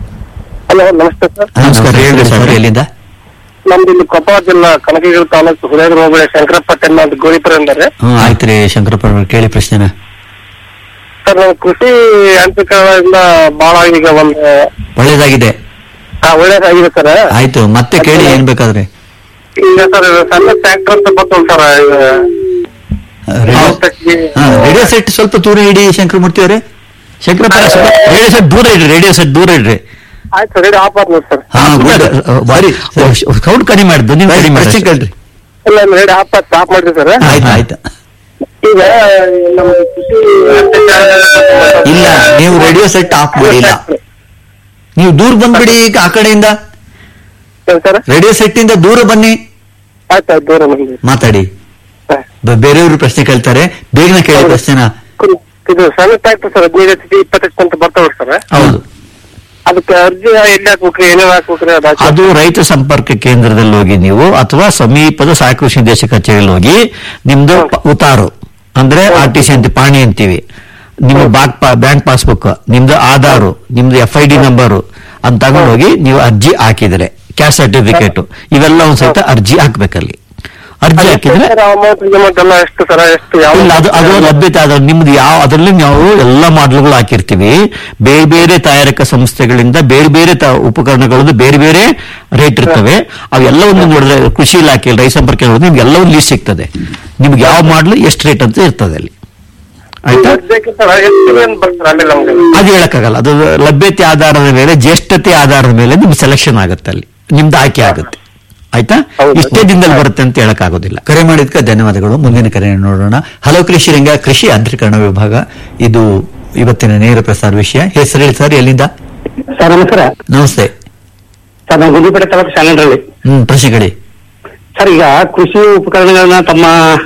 ಹಲೋ ನಮಸ್ತೆ ಸರ್ ನಮಸ್ಕಾರ, ಹೇಳ್ರಿ ಸರ್. ಎಲ್ಲಿಂದ ನಮ್ದು ಇಲ್ಲಿ ಕೊಪ್ಪಳ ಜಿಲ್ಲಾ ಕನಕಗಿರಿ ತಾಲೂಕು ಹುಲಿಯಾಗ್ರ ಹೋಬಳಿ ಶಂಕರಪಟ್ಟಣ ಅಂತ ಗೋರಿಪುರ ಅಂದರೆ ಹ್ಮ್ ಆಯ್ತು ರೀ ಶಂಕರಪ್ಪ ಅವ್ರು ಕೇಳಿ ಪ್ರಶ್ನೆನ ಸರ್ ನಾವು ಕೃಷಿ ಯಾಂತ್ರಿಕದಿಂದ ಬಹಳ ಈಗ ಒಂದು ಒಳ್ಳೇದಾಗಿದೆ ಆ, ಒಳ್ಳೇದಾಗಿದೆ ಸರ್ ಆಯ್ತು ಮತ್ತೆ ಕೇಳಿ ಏನ್ ಬೇಕಾದ್ರೆ ಈಗ ಸರ್ ಸಣ್ಣ ಟ್ರ್ಯಾಕ್ಟರ್ ಅಂತ ಬರ್ತಲ್ಲ ಸರ್ ರೇಡಿಯೋ ಸೆಟ್ ಸ್ವಲ್ಪ ದೂರ ಇಡಿ ಶಂಕರಮೂರ್ತಿ ಅವರೇ ಶಂಕರಪ್ಪ ರೇಡಿಯೋ ಸೆಟ್ ದೂರ ಇಡ್ರಿ ರೇಡಿಯೋ ಸೆಟ್ ದೂರ ಇಡ್ರಿ ಆಯ್ತು ಸರ್ ರೇಡಿಯೋ ಆಫ್ ಆದ್ ನೋಡಿ ಸರ್ ಹಾ good. ಬಾರಿ ಸೌಂಡ್ ಕಡಿಮೆ ಮಾಡಿದ್ದು ನೀವು ಕಡಿಮೆ ಪ್ರಶ್ನೆ ಮಾಡಿ ಕೇಳ್ರಿ ಇಲ್ಲ ರೇಡಿಯೋ ಆಫ್ ಆದ್ ಆಫ್ ಮಾಡಿದ್ರಿ ಸರ್ ಆಯ್ತು ಆಯ್ತು ಈಗ ನಮ್ಮ ಕೃಷಿ ಇಲ್ಲ ನೀವು ರೇಡಿಯೋ ಸೆಟ್ ಆಫ್ ಮಾಡಿಲ್ಲ ನೀವು ದೂರ ಬಂದ್ಬಿಡಿ ಈಗ ಆ ಕಡೆಯಿಂದ ಸರ್ ರೇಡಿಯೋ ಸೆಟ್ ಇಂದ ದೂರ ಬನ್ನಿ ಆಯ್ತು ಆಯ್ತು ದೂರ ಬಂದ್ವಿ ಮಾತಾಡಿ ಹಾ. ಬ- ಬೇರೆಯವರು ಪ್ರಶ್ನೆ ಕೇಳ್ತಾರೆ ಬೇಗನೆ ಕೇಳಿ ಹೌದು. ಪ್ರಶ್ನೆನ ಕು- ಇದು ಸಣ್ಣ ಟ್ರ್ಯಾಕ್ಟರ್ ಸರ್ ಹದಿನೈದು ಎಚ್ ಪಿ ಇಪ್ಪತ್ತು ಎಚ್ ಅಂತ ಬರ್ತಾವ್ರಿ ಸರ್ ಹೌದು ಅದಕ್ಕೆ ಅರ್ಜಿ ಎಲ್ಲಿ ಹಾಕ್ಬೇಕ್ರಿ ಏನೇನ್ ಹಾಕ್ಬೇಕ್ರಿ ಅದು ಹಾಕಿ- ಅದು ರೈತ ಸಂಪರ್ಕ ಕೇಂದ್ರದಲ್ಲಿ ಹೋಗಿ ನೀವು ಅಥವಾ ಸಮೀಪದ ಸಹಕೃಷಿ ನಿರ್ದೇಶ ಕಚೇರಿಯಲ್ಲಿ ಹೋಗಿ ನಿಮ್ದು ಪ- ಉತಾರು ಅಂದ್ರೆ ಆರ್ ಟಿ ಸಿ ಅಂತ ಪಾಣಿ ಅಂತೀವಿ ನಿಮ್ಮ ಬಾಕ್ ಬ್ಯಾಂಕ್ ಪಾಸ್ಬುಕ್ ನಿಮ್ದು ಆಧಾರು ನಿಮ್ದು ಎಫ್ ಐ ಡಿ ನಂಬರು ಅಂತ ತಗೊಂಡು ಹೋಗಿ ನೀವು ಅರ್ಜಿ ಹಾಕಿದ್ರೆ ಕ್ಯಾಸ್ಟ್ ಸರ್ಟಿಫಿಕೇಟ್ ಇವೆಲ್ಲ ಒಂದ್ ಸಹಿತ ಅರ್ಜಿ ಹಾಕ್ಬೇಕಲ್ಲಿ ಅರ್ಜಿ ಹಾಕಿದ್ರೆ ಅಮೌಂಟ್ ಗಿಮೌಂಟ್ ಎಲ್ಲ ಎಷ್ಟು ಸರ ಎಷ್ಟು ಯಾವ ಇಲ್ಲ ಅದು ಅದು ಲಭ್ಯತೆ ಆದ ನಿಮ್ದು ಯಾವ ಅದರಲ್ಲಿ ನಾವು ಎಲ್ಲ ಮಾಡಲ್ಗಳು ಹಾಕಿರ್ತೀವಿ ಬೇರೆ ಬೇರೆ ತಯಾರಕ ಸಂಸ್ಥೆಗಳಿಂದ ಬೇರೆ ಬೇರೆ ತ- ಉಪಕರಣಗಳದ್ದು ಬೇರೆ ಬೇರೆ ರೇಟ್ ಇರ್ತವೆ ಅವೆಲ್ಲವನ್ನು ನೋಡಿದ್ರೆ ಕೃಷಿ ಇಲಾಖೆ ರೈತ ಸಂಪರ್ಕ ನೋಡಿದ್ರೆ ನಿಮ್ಗೆ ಎಲ್ಲ ಒಂದು ಲೀಸ್ಟ್ ಸಿಗ್ತದೆ ನಿಮ್ಗೆ ಯಾವ ಮಾಡಲು ಎಷ್ಟು ರೇಟ್ ಅಂತ ಇರ್ತದೆ ಅಲ್ಲಿ ಆಯ್ತಾ ಸರ್ ಎಷ್ಟು ಏನ್ ಬರ್ತಾರೆ ಆಮೇಲೆ ನಮ್ಗೆ ಅದು ಹೇಳಕ್ಕಾಗಲ್ಲ ಅದು ಲಭ್ಯತೆ ಆಧಾರದ ಮೇಲೆ ಜ್ಯೇಷ್ಠತೆ ಆಧಾರದ ಮೇಲೆ ನಿಮ್ಗೆ ಸೆಲೆಕ್ಷನ್ ಆಗುತ್ತೆ ಅಲ್ಲಿ ನಿಮ್ದು ಆಯ್ಕೆ ಆಗುತ್ತೆ ಆಯ್ತಾ ಹೌದು. ಇಷ್ಟೇ ದಿನದಲ್ಲಿ ಬರುತ್ತೆ ಅಂತ ಹೇಳಕ್ಕಾಗೋದಿಲ್ಲ ಕರೆ ಮಾಡಿದ್ಕೆ ಧನ್ಯವಾದಗಳು ಮುಂದಿನ ಕರೆಯನ್ನು ನೋಡೋಣ ಹಲೋ ಕೃಷಿ ರಂಗ ಕೃಷಿ ಯಾಂತ್ರೀಕರಣ ವಿಭಾಗ ಇದು ಇವತ್ತಿನ ನೇರ ಪ್ರಸಾರ ವಿಷಯ ಹೆಸರು ಹೇಳಿ ಸರ್ ಎಲ್ಲಿಂದ ಸರ್ ನಮಸ್ಕಾರ ನಮಸ್ತೆ ಸರ್ ನಾವು ಗುಂಡಿಪೇಟೆ ತಾಲೂಕು ಶಾಲೆಂಡ್ರಲ್ಲಿ ಹ್ಮ್ ಪ್ರಶ್ನೆಗಳಿ ಸರ್ ಈಗ ಕೃಷಿ ಉಪಕರಣಗಳನ್ನ ತಮ್ಮ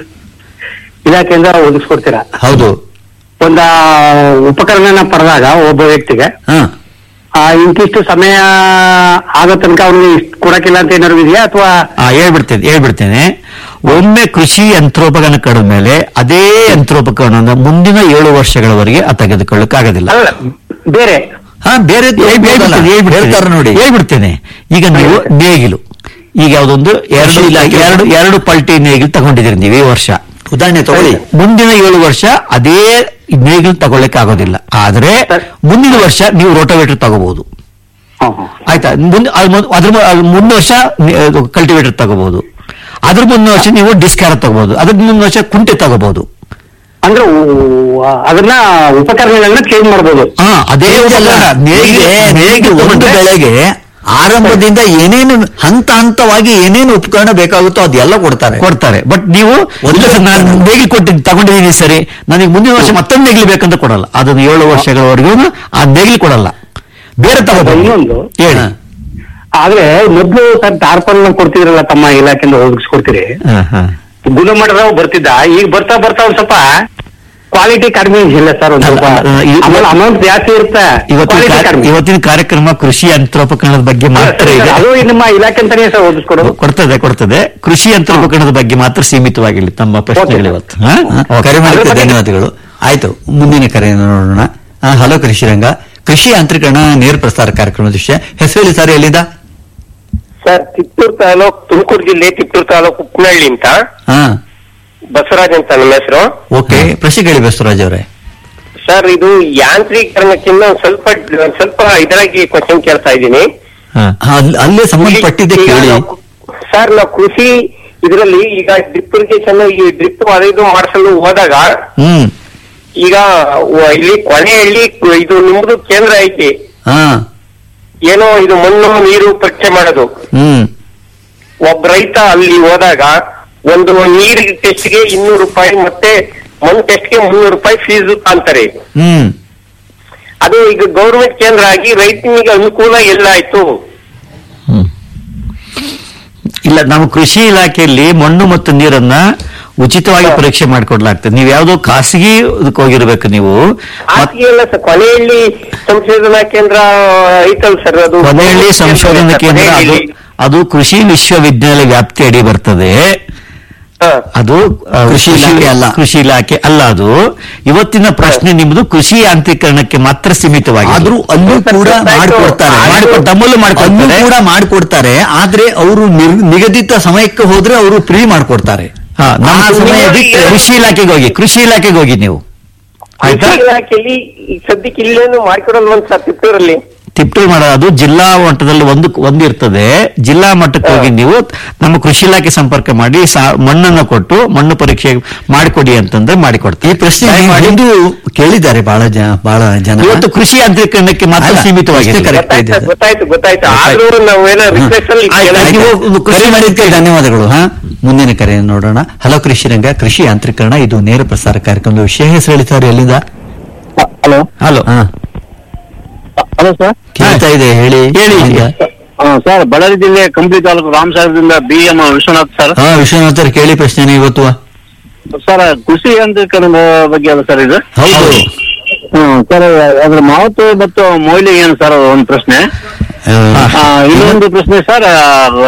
ಇಲಾಖೆಯಿಂದ ಒದಗಿಸ್ಕೊಡ್ತೀರಾ ಹೌದು ಒಂದ ಉಪಕರಣನ ಪಡೆದಾಗ ಒಬ್ಬ ವ್ಯಕ್ತಿಗೆ ಹಾ ಆ ಇಂತಿಷ್ಟು ಸಮಯ ಆಗೋ ತನಕ ಅವ್ರಿಗೆ ಇಷ್ಟು ಕೊಡಕ್ಕಿಲ್ಲ ಅಂತ ಏನಾದ್ರು ಇದೆಯಾ ಅಥವಾ ಆ, ಹೇಳ್ಬಿಡ್ತೇನೆ ಹೇಳ್ಬಿಡ್ತೇನೆ ಒಮ್ಮೆ ಕೃಷಿ ಯಂತ್ರೋಪಕರಣ ಕಡಿದ ಮೇಲೆ ಅದೇ ಯಂತ್ರೋಪಕರಣನ ಮುಂದಿನ ಏಳು ವರ್ಷಗಳವರೆಗೆ ಆ ತೆಗೆದುಕೊಳ್ಳಕ್ಕಾಗೋದಿಲ್ಲ ಅಲ್ಲ ಬೇರೆ ಹಾ ಬೇರೆ ಹೇಳ್ಬಿಡ್ತೇನೆ, ಹೇಳ್ಬಿಡ್ತೇನೆ. ಹೇಳ್ತಾರೆ ನೋಡಿ ಹೇಳ್ಬಿಡ್ತೇನೆ ಈಗ ನೀವು ನೇಗಿಲು ಈಗ ಯಾವ್ದೊಂದು ಎರಡು ಕೃಷಿ ಇಲಾಖೆ. ಎರಡು ಎರಡು ಪಲ್ಟಿ ನೇಗಿಲು ತಗೊಂಡಿದ್ದೀರಿ ನೀವು ಈ ವರ್ಷ ಉದಾಹರಣೆ ತಗೊಳ್ಳಿ ಮುಂದಿನ ಏಳು ವರ್ಷ ಅದೇ ನೇಗಿಲು ತಗೊಳ್ಳಿಕ್ಕೆ ಆಗೋದಿಲ್ಲ ಆದ್ರೆ ಸರ್. ಮುಂದಿನ ವರ್ಷ ನೀವು ರೋಟೋವೇಟರ್ ತಗೋಬಹುದು ಹ್ಮ್, ಹ್ಮ್. ಆಯ್ತಾ ಮುಂದೆ ಅದ್ ಮೊದ್- ಅದ್ರ ಮು- ಅದ್ ಮುಂದಿನ ವರ್ಷ ಕಲ್ಟಿವೇಟರ್ ತಗೋಬಹುದು ಅದ್ರ ಮುಂದಿನ ವರ್ಷ ನೀವು ಡಿಸ್ಕಾರ ತಗೋಬಹುದು ಅದ್ರ ಮುಂದಿನ ವರ್ಷ ಕುಂಟೆ ತಗೋಬಹುದು ಅಂದ್ರೆ ಊ- ಅದನ್ನ ಉಪಕರಣಗಳನ್ನ ಚೇಂಜ್ ಮಾಡ್ಬೋದು ಹಾ ಅದೇ ಹೇಗಲ್ಲ? ಉಪಕರಣ. ನೇಗಿಲು- ನೇಗಿಲು- ನೇಗಿಲು ನೇಗಿಲು ಒಂದು ತಗೊಂಡ್ರೆ ಬೆಳೆಗೆ ಆರಂಭದಿಂದ ಏನೇನು ಹಂತ ಹಂತವಾಗಿ ಏನೇನು ಉಪಕರಣ ಬೇಕಾಗುತ್ತೋ ಅದೆಲ್ಲ ಕೊಡ್ತಾರೆ ಕೊಡ್ತಾರೆ ಬಟ್ ನೀವು ಒಂದು ಇಲ್ಲ ಸರ್, ನಾನು ನೇಗಿಲು ಕೊಟ್ಟಿದ್ದು ತಗೊಂಡಿದ್ದೀನಿ ಸರಿ ನನಗೆ ಮುಂದಿನ ವರ್ಷ ಮತ್ತೊಂದು ನೇಗಿಲು ಬೇಕಂತ ಕೊಡಲ್ಲ ಅದನ್ನು ಏಳು ವರ್ಷಗಳವರೆಗೂ ಆ ನೇಗಿಲು ಕೊಡಲ್ಲ ಬೇರೆ ತಗೋಬಹುದು ಇನ್ನೊಂದು ಹೇಳಿ ಹಾ. ಆದ್ರೆ ಮೊದ್ಲು ಸರ್ ಟಾರ್ಪಲ್ ಕೊಡ್ತಿದ್ರಲ್ಲ ತಮ್ಮ ಇಲಾಖೆಯಿಂದ ಒದಗಿಸ್ಕೊಡ್ತೀರಿ ಹಾ, ಹಾ. ಗುಣಮಟ್ಟದ ಬರ್ತಿದ್ದ ಈಗ ಬರ್ತಾ ಬರ್ತಾ ಒಂದ್ ಸ್ವಲ್ಪ ಕ್ವಾಲಿಟಿ ಕಡಿಮೆ ಇಲ್ಲ ಸರ್ ಒಂದ್ ಸ್ವಲ್ಪ ಅಲ್ಲ, ಅಲ್ಲ, ಈ- ಆಮೇಲೆ ಅಮೌಂಟ್ ಜಾಸ್ತಿ ಇರುತ್ತೆ ಇವತ್ತಿನ quality ಕಾರ್ಯ- ಕಡಿಮೆ. ಇವತ್ತಿನ ಕಾರ್ಯಕ್ರಮ ಕೃಷಿ ಯಂತ್ರೋಪಕರಣದ ಬಗ್ಗೆ ಅಲ್ಲ, ಮಾತ್ರ ಸರಿ, ಇದೆ ಸರ್, ಅದು ನಿಮ್ಮ ಇಲಾಖೆ ಅಂತಾನೆ ಸರ್ ಓದಿಸ್ಕೊಡೋದು ಕೊಡ್ತದೆ ಕೊಡ್ತದೆ ಕೃಷಿ ಯಂತ್ರೋಪಕರಣದ ಬಗ್ಗೆ ಮಾತ್ರ ಸೀಮಿತವಾಗಿಲ್ಲ ತಮ್ಮ ಪ್ರಶ್ನೆಗಳು ಇವತ್ತು ಹಾ? ಹಾ, ಕರೆ ಮಾಡಿದ್ದಕ್ಕೆ ಅದ್ರ ಬಗ್ಗೆ- ಧನ್ಯವಾದಗಳು ಆಯ್ತು ಮುಂದಿನ ಕರೆಯನ್ನು ನೋಡೋಣ ಆ, ಹಲೋ ಕೃಷಿ ರಂಗ ಕೃಷಿ ಯಾಂತ್ರೀಕರಣ ನೇರ ಪ್ರಸಾರ ಕಾರ್ಯಕ್ರಮದ ವಿಷಯ ಹೆಸರು ಹೇಳಿ ಸರ್ ಎಲ್ಲಿಂದ ಸರ್ ತಿಪ್ಟೂರು ತಾಲೂಕ್ ತುಮಕೂರು ಜಿಲ್ಲೆ ತಿಪ್ಟೂರು ತಾಲೂಕು ಉಪ್ಪನಹಳ್ಳಿ ಅಂತ ಹಾ ಬಸವರಾಜ್ ಅಂತ ನಮ್ಮ ಹೆಸರು ಓಕೆ ಪ್ರಶ್ನೆ ಕೇಳಿ ಬಸವರಾಜ್ ಅವರೇ ಸರ್ ಇದು ಯಾಂತ್ರೀಕರಣಕ್ಕಿಂತ ಒಂದ್ ಸ್ವಲ್ಪ ಒಂದ್ ಸ್ವಲ್ಪ ಇದರಾಗಿ ಕ್ವಶನ್ ಕೇಳ್ತಾ ಇದ್ದೀನಿ ಹಾ. ಹಾ, ಅಲ್- ಅಲ್ಲೇ ಸಂಬಂಧಪಟ್ಟಿದ್ದೆ ಈಗ ಕೇಳಿ ನಾವು- ಸರ್ ನಾವು ಕೃಷಿ ಇದರಲ್ಲಿ ಈಗ ಡ್ರಿಪ್ ಇರಿಗೇಷನ್ ಈ ಡ್ರಿಪ್ ಅದು ಇದು ಮಾಡಿಸಲು ಹೋದಾಗ ಹ್ಮ್ ಈಗ ವ- ಇಲ್ಲಿ ಕೊನೆಯಲ್ಲಿ ಕು- ಇದು ನಿಮ್ದು ಕೇಂದ್ರ ಐತಿ ಹಾ ಏನೋ ಇದು ಮಣ್ಣು ನೀರು ಪರೀಕ್ಷೆ ಮಾಡೋದು ಹ್ಮ್ ಒಬ್ಬ ರೈತ ಅಲ್ಲಿ ಹೋದಾಗ ಒಂದು ನೀರಿನ ಟೆಸ್ಟ್ಗೆ ಇನ್ನೂರು ರೂಪಾಯಿ ಮತ್ತೆ ಮಣ್ಣು ಟೆಸ್ಟ್ಗೆ ಮುನ್ನೂರು ರೂಪಾಯಿ ಫೀಸ್ ಅಂತಾರೆ ಹ್ಮ್ ಅದು ಈಗ ಗೌರ್ಮೆಂಟ್ ಕೇಂದ್ರ ಆಗಿ ರೈತನಿಗೆ ಅನುಕೂಲ ಎಲ್ಲ ಆಯ್ತು ಹ್ಮ್. ಇಲ್ಲ ನಮ್ಮ ಕೃಷಿ ಇಲಾಖೆಯಲ್ಲಿ ಮಣ್ಣು ಮತ್ತು ನೀರನ್ನ ಉಚಿತವಾಗಿ ಪರೀಕ್ಷೆ ಮಾಡಿಕೊಡ್ಲಾಗ್ತದೆ ನೀವು ಯಾವ್ದೋ ಖಾಸಗಿ ಇದಕ್ಕೆ ಹೋಗಿರ್ಬೇಕು ನೀವು ಮತ್- ಹಾಗೆ ಅಲ್ಲ ಸರ್ ಕೊನೆಯಲ್ಲಿ ಸಂಶೋಧನಾ ಕೇಂದ್ರ ಐತಲ್ ಸರ್ ಅದು ಕೊನೆಯಲ್ಲಿ ಸಂಶೋಧನಾ ಕೇಂದ್ರ ಅದು ಕೊನೆಯಲ್ಲಿ. ಅದು ಕೃಷಿ ವಿಶ್ವವಿದ್ಯಾಲಯ ವ್ಯಾಪ್ತಿ ಅಡಿ ಬರ್ತದೆ ಹಾ. ಅದು ಆ, ಕೃಷಿ ಇಲಾಖೆ ಅಲ್ಲ. ಕೃಷಿ ಇಲಾಖೆ ಅಲ್ಲ ಅದು ಇವತ್ತಿನ ಪ್ರಶ್ನೆ ನಿಮ್ದು ಕೃಷಿ ಯಾಂತ್ರೀಕರಣಕ್ಕೆ ಮಾತ್ರ ಸೀಮಿತವಾಗಿ ಆದ್ರೂ ಅಲ್ಲೂ ಕೂಡ ಮಾಡಿಕೊಡ್ತಾರೆ ಮಾಡಿಕೊಡ್- ತಮ್ಮಲ್ಲೂ ಮಾಡಿಕೊಡ್ತಾರೆ. ಅಲ್ಲೂ ಕೂಡ ಮಾಡಿಕೊಡ್ತಾರೆ ಆದ್ರೆ ಅವರು ನಿಗದಿತ ಸಮಯಕ್ಕೆ ಹೋದ್ರೆ ಅವರು ಫ್ರೀ ಮಾಡಿಕೊಡ್ತಾರೆ ಹಾ, ನಮ್ಮ ಆ ಸಮಯ ಸಮಯ ಬಿಟ್ಟು ಕೃಷಿ ಇಲಾಖೆಗೆ ಹೋಗಿ ಕೃಷಿ ಇಲಾಖೆಗೆ ಹೋಗಿ ನೀವು ಆಯ್ತಾ ಕೃಷಿ ಇಲಾಖೆಯಲ್ಲಿ ಈಗ ಸದ್ಯಕ್ಕೆ ಇಲ್ಲೇನು ಮಾಡ್ಕೊಡಲ್ವಂತ ಸರ್ ತಿಪ್ಪೂರಲ್ಲಿ ತಿಪ್ಪಲ್ ಮಾಡೋದು ಜಿಲ್ಲಾ ಮಟ್ಟದಲ್ಲಿ ಒಂದು ಒಂದು ಇರ್ತದೆ ಜಿಲ್ಲಾ ಮಟ್ಟಕ್ಕೆ ಹೋಗಿ ನೀವು ನಮ್ಮ ಕೃಷಿ ಇಲಾಖೆ ಸಂಪರ್ಕ ಮಾಡಿ ಸಾ- ಮಣ್ಣನ್ನು ಕೊಟ್ಟು ಮಣ್ಣು ಪರೀಕ್ಷೆ ಮಾಡಿಕೊಡಿ ಅಂತಂದ್ರೆ ಈ ಮಾಡಿಕೊಡ್ತೀವಿ ಪ್ರಶ್ನೆ ದಯಮಾಡಿ ಹಿಂದೂ ಕೇಳಿದ್ದಾರೆ ಬಹಳ ಜನ ಬಹಳ ಜನ ಇವತ್ತು ಕೃಷಿ ಯಾಂತ್ರೀಕರಣಕ್ಕೆ ಮಾತ್ರ ಅಲ್ಲ, ಸೀಮಿತವಾಗಿದೆ ಅಷ್ಟೇ correct. ಇದೆ ಸರ್. ಗೊತ್ತಾಯ್ತು ಗೊತ್ತಾಯ್ತು ಆದ್ರೂ ನಾವೇನೋ ರಿಕ್ವೆಸ್ಟ್ ಅಲ್ಲಿ ಆಯ್ತು, ಕೇಳಾಯ್ತು. ನೀವು ಒಂದು ಕರೆ ಕೃಷಿ ಮಾಡಿದ್ದಕ್ಕೆ ಧನ್ಯವಾದಗಳು ಹಾ ಮುಂದಿನ ಕರೆಯನ್ನು ನೋಡೋಣ ಹಲೋ ಕೃಷಿ ರಂಗ ಕೃಷಿ ಯಾಂತ್ರೀಕರಣ ಇದು ನೇರ ಪ್ರಸಾರ ಕಾರ್ಯಕ್ರಮದ ವಿಷಯ ಹೆಸರು ಹೇಳಿ ಸರ್ ಎಲ್ಲಿಂದ ಹಲೋ ಹಲೋ ಹಾ ಹಲೋ ಸರ್ ಕೇಳ್ತಾ ಇದೆ ಹೇಳಿ ಹೇಳಿ. ಎಲ್ಲಿಂದ? ಸರ್ ಬಳ್ಳಾರಿ ಜಿಲ್ಲೆ ಕಂಪ್ಲಿ ತಾಲೂಕು ರಾಮಸಾಗರದಿಂದ ಬಿ ಎಂ ವಿಶ್ವನಾಥ್ ಸರ್ ಹಾ ವಿಶ್ವನಾಥರ್ ಕೇಳಿ ಪ್ರಶ್ನೆ ಇವತ್ತು ಸರ್ ಕೃಷಿ ಯಂತ್ರೀಕರಣದ ಬಗ್ಗೆ ಅಲ್ಲ ಸರ್ ಇದು ಹೌದು ಹ್ಮ್ ಸರ್ ಅದ್ರ ಮಹತ್ವ ಮತ್ತು ಮೌಲ್ಯ ಏನು ಸರ್ ಒಂದು ಪ್ರಶ್ನೆ ಆ, ಇನ್ನೊಂದು ಪ್ರಶ್ನೆ ಸರ್ ಆ,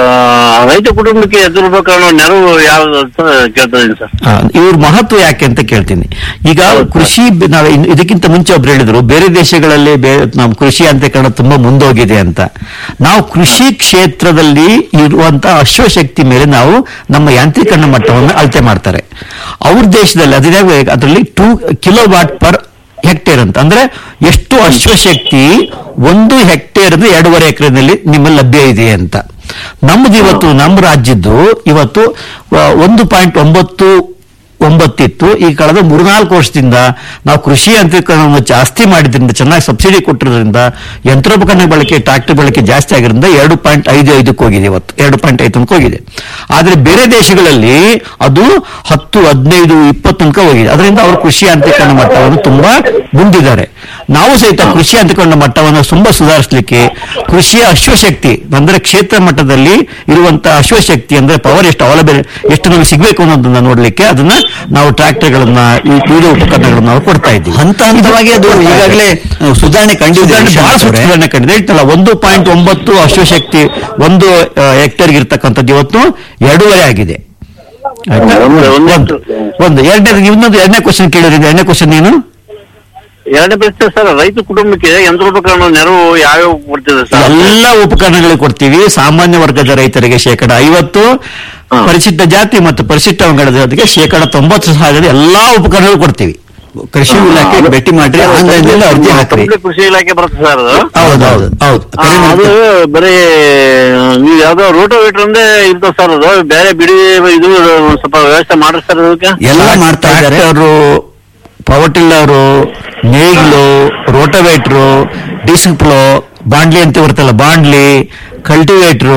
ರೈತ ಕುಟುಂಬಕ್ಕೆ ಎದುರ್ಬೇಕಾದ ನೆರವು ಯಾವ್ದು ಅಂತ ಕೇಳ್ತಾ ಇದ್ದೀನಿ ಸರ್ ಆ, ಇವ್ರ ಮಹತ್ವ ಯಾಕೆ ಅಂತ ಕೇಳ್ತೀನಿ ಈಗ ಕೃಷಿ ಬ- ನಾವು ಇನ್- ಇದಕ್ಕಿಂತ ಮುಂಚೆ ಒಬ್ರು ಹೇಳಿದ್ರು ಬೇರೆ ದೇಶಗಳಲ್ಲಿ ಬೇ- ನಮ್ಮ ಕೃಷಿ ಅಂತೇಕರಣ ತುಂಬಾ ಮುಂದೋಗಿದೆ ಅಂತ ನಾವು ಕೃಷಿ ಕ್ಷೇತ್ರದಲ್ಲಿ ಇರುವಂತ ಅಶ್ವಶಕ್ತಿ ಮೇಲೆ ನಾವು ನಮ್ಮ ಯಾಂತ್ರೀಕರಣ ಮಟ್ಟವನ್ನು ಅಳತೆ ಮಾಡ್ತಾರೆ ಅವ್ರ ದೇಶದಲ್ಲಿ ಅದೇ ಅದರಲ್ಲಿ two kilo watt per hectare ಅಂತ ಅಂದ್ರೆ ಎಷ್ಟು ಅಶ್ವಶಕ್ತಿ ಒಂದು ಹೆಕ್ಟೇರ್ ಅಂದ್ರೆ ಎರಡೂವರೆ ಎಕರೆನಲ್ಲಿ ನಿಮ್ಮಲ್ಲಿ ಲಭ್ಯ ಇದೆ ಅಂತ ನಮ್ದು ಇವತ್ತು ನಮ್ಮ ರಾಜ್ಯದ್ದು ಇವತ್ತು ಆ, ಒಂದು ಪಾಯಿಂಟ್ ಒಂಬತ್ತು ಒಂಬತ್ತಿತ್ತು ಈ ಕಳೆದ ಮೂರ್ನಾಲ್ಕು ವರ್ಷದಿಂದ ನಾವು ಕೃಷಿ ಯಂತ್ರೀಕರಣವನ್ನು ಜಾಸ್ತಿ ಮಾಡಿದ್ರಿಂದ ಚೆನ್ನಾಗಿ ಸಬ್ಸಿಡಿ ಕೊಟ್ಟಿರೋದ್ರಿಂದ ಯಂತ್ರೋಪಕರಣ ಬಳಕೆ ಟ್ರಾಕ್ಟರ್ ಬಳಕೆ ಜಾಸ್ತಿ ಆಗಿರೋದ್ರಿಂದ ಎರಡು ಪಾಯಿಂಟ್ ಐದು ಐದಕ್ಕೆ ಹೋಗಿದೆ ಇವತ್ತು ಎರಡು ಪಾಯಿಂಟ್ ಐದು ತನಕ ಹೋಗಿದೆ ಆದ್ರೆ ಬೇರೆ ದೇಶಗಳಲ್ಲಿ ಅದು ಹತ್ತು ಹದಿನೈದು ಇಪ್ಪತ್ತು ತನಕ ಹೋಗಿದೆ ಅದರಿಂದ ಅವರು ಕೃಷಿ ಯಂತ್ರೀಕರಣ ಮಟ್ಟವನ್ನು ತುಂಬಾ ಮುಂದಿದ್ದಾರೆ ನಾವು ಸಹಿತ ಕೃಷಿ ಯಂತ್ರೀಕರಣ ಮಟ್ಟವನ್ನು ತುಂಬಾ ಸುಧಾರಿಸಲಿಕ್ಕೆ ಕೃಷಿಯ ಅಶ್ವಶಕ್ತಿ ಅಂದ್ರೆ ಕ್ಷೇತ್ರ ಮಟ್ಟದಲ್ಲಿ ಇರುವಂತಹ ಅಶ್ವಶಕ್ತಿ ಅಂದ್ರೆ ಪವರ್ ಎಷ್ಟು ಅವಲಂಬನೆ ಎಷ್ಟು ನಮಗೆ ಸಿಗಬೇಕು ಅನ್ನೋದನ್ನ ನೋಡ್ಲಿಕ್ಕೆ ಅದನ್ನ ನಾವು ಟ್ರಾಕ್ಟರ್ಗಳನ್ನ ಈ ವಿವಿಧ ಉಪಕರಣಗಳನ್ನ ನಾವು ಕೊಡ್ತಾ ಇದ್ದೀವಿ ಹಂತ ಹಂತವಾಗಿ ಅದು ಈಗಾಗಲೇ ಆ, ಸುಧಾರಣೆ ಕಂಡಿದೆ ಸುಧಾರಣೆ ಬಹಳ ಅವರೇ. ಸುಧಾರಣೆ ಕಂಡಿದೆ ಹೇಳ್ತಲ್ಲ ಒಂದು ಪಾಯಿಂಟ್ ಒಂಬತ್ತು ಅಶ್ವಶಕ್ತಿ ಒಂದು ಹೆಕ್ಟೇರ್ಗೆ ಇರ್ತಕ್ಕಂಥದ್ದು ಇವತ್ತು ಎರಡೂವರೆ ಆಗಿದೆ ಆಯ್ತಾ? ಒಂದು- ಒಂದು- ಒಂದು ಒಂದು ಎರಡನೇ ಇನ್ನೊಂದು ಎರಡನೇ ಕ್ವಶನ್ ಕೇಳಿದ್ರೆ ಎರಡನೇ ಕ್ವಶನ್ ಏನು ಎರಡನೇ ಪ್ರಶ್ನೆ ಸರ್ ರೈತ ಕುಟುಂಬಕ್ಕೆ ಯಂತ್ರೋಪಕರಣ ನೆರವು ಯಾವ್ಯಾವ ಕೊಡ್ತಿದೆ ಸರ್ ಎಲ್ಲ ಉಪಕರಣಗಳು ಕೊಡ್ತೀವಿ ಸಾಮಾನ್ಯ ವರ್ಗದ ರೈತರಿಗೆ ಶೇಕಡ ಐವತ್ತು ಹಾ. ಪರಿಶಿಷ್ಟ ಜಾತಿ ಮತ್ತು ಪರಿಶಿಷ್ಟ ವರ್ಗದ ಜೊತೆಗೆ ಶೇಕಡ ತೊಂಬತ್ತು ಸಾವಿರದ ಎಲ್ಲಾ ಉಪಕರಣಗಳು ಕೊಡ್ತೀವಿ ಕೃಷಿ ಇಲಾಖೆಗೆ ಭೇಟಿ ಮಾಡ್ರಿ ಆನ್ಲೈನ್ ಅರ್ಜಿ ಹಾಕ್ರಿ ಕಂಪ್ಲೀಟ್ ಕೃಷಿ ಇಲಾಖೆ ಬರುತ್ತೆ ಸರ್ ಅದು ಹೌದು ಹೌದು ಹೌದು ಆ, ಅದು ಬರೀ ನೀವು ಯಾವ್ದೋ ರೋಟೋವೇಟರ್ ಒಂದೇ ಇರ್ತದೆ ಸರ್ ಅದು ಬೇರೆ ಬಿಡಿ ಇದು ಒಂದ್ ಸ್ವಲ್ಪ ವ್ಯವಸ್ಥೆ ಮಾಡ್ರಿ ಸರ್ ಅದಕ್ಕೆ ಎಲ್ಲ ಮಾಡ್ತಾ ಇದ್ದಾರೆ ಟ್ರ್ಯಾಕ್ಟರು ಪವರ್ ಟಿಲ್ಲರು ನೇಗಿಲು ರೋಟೋವೇಟ್ರು ಡಿಸ್ಕ್ ಪ್ಲೋ ಬಾಂಡ್ಲಿ ಅಂತ ಬರ್ತಲ್ಲ ಬಾಂಡ್ಲಿ ಕಲ್ಟಿವೇಟ್ರು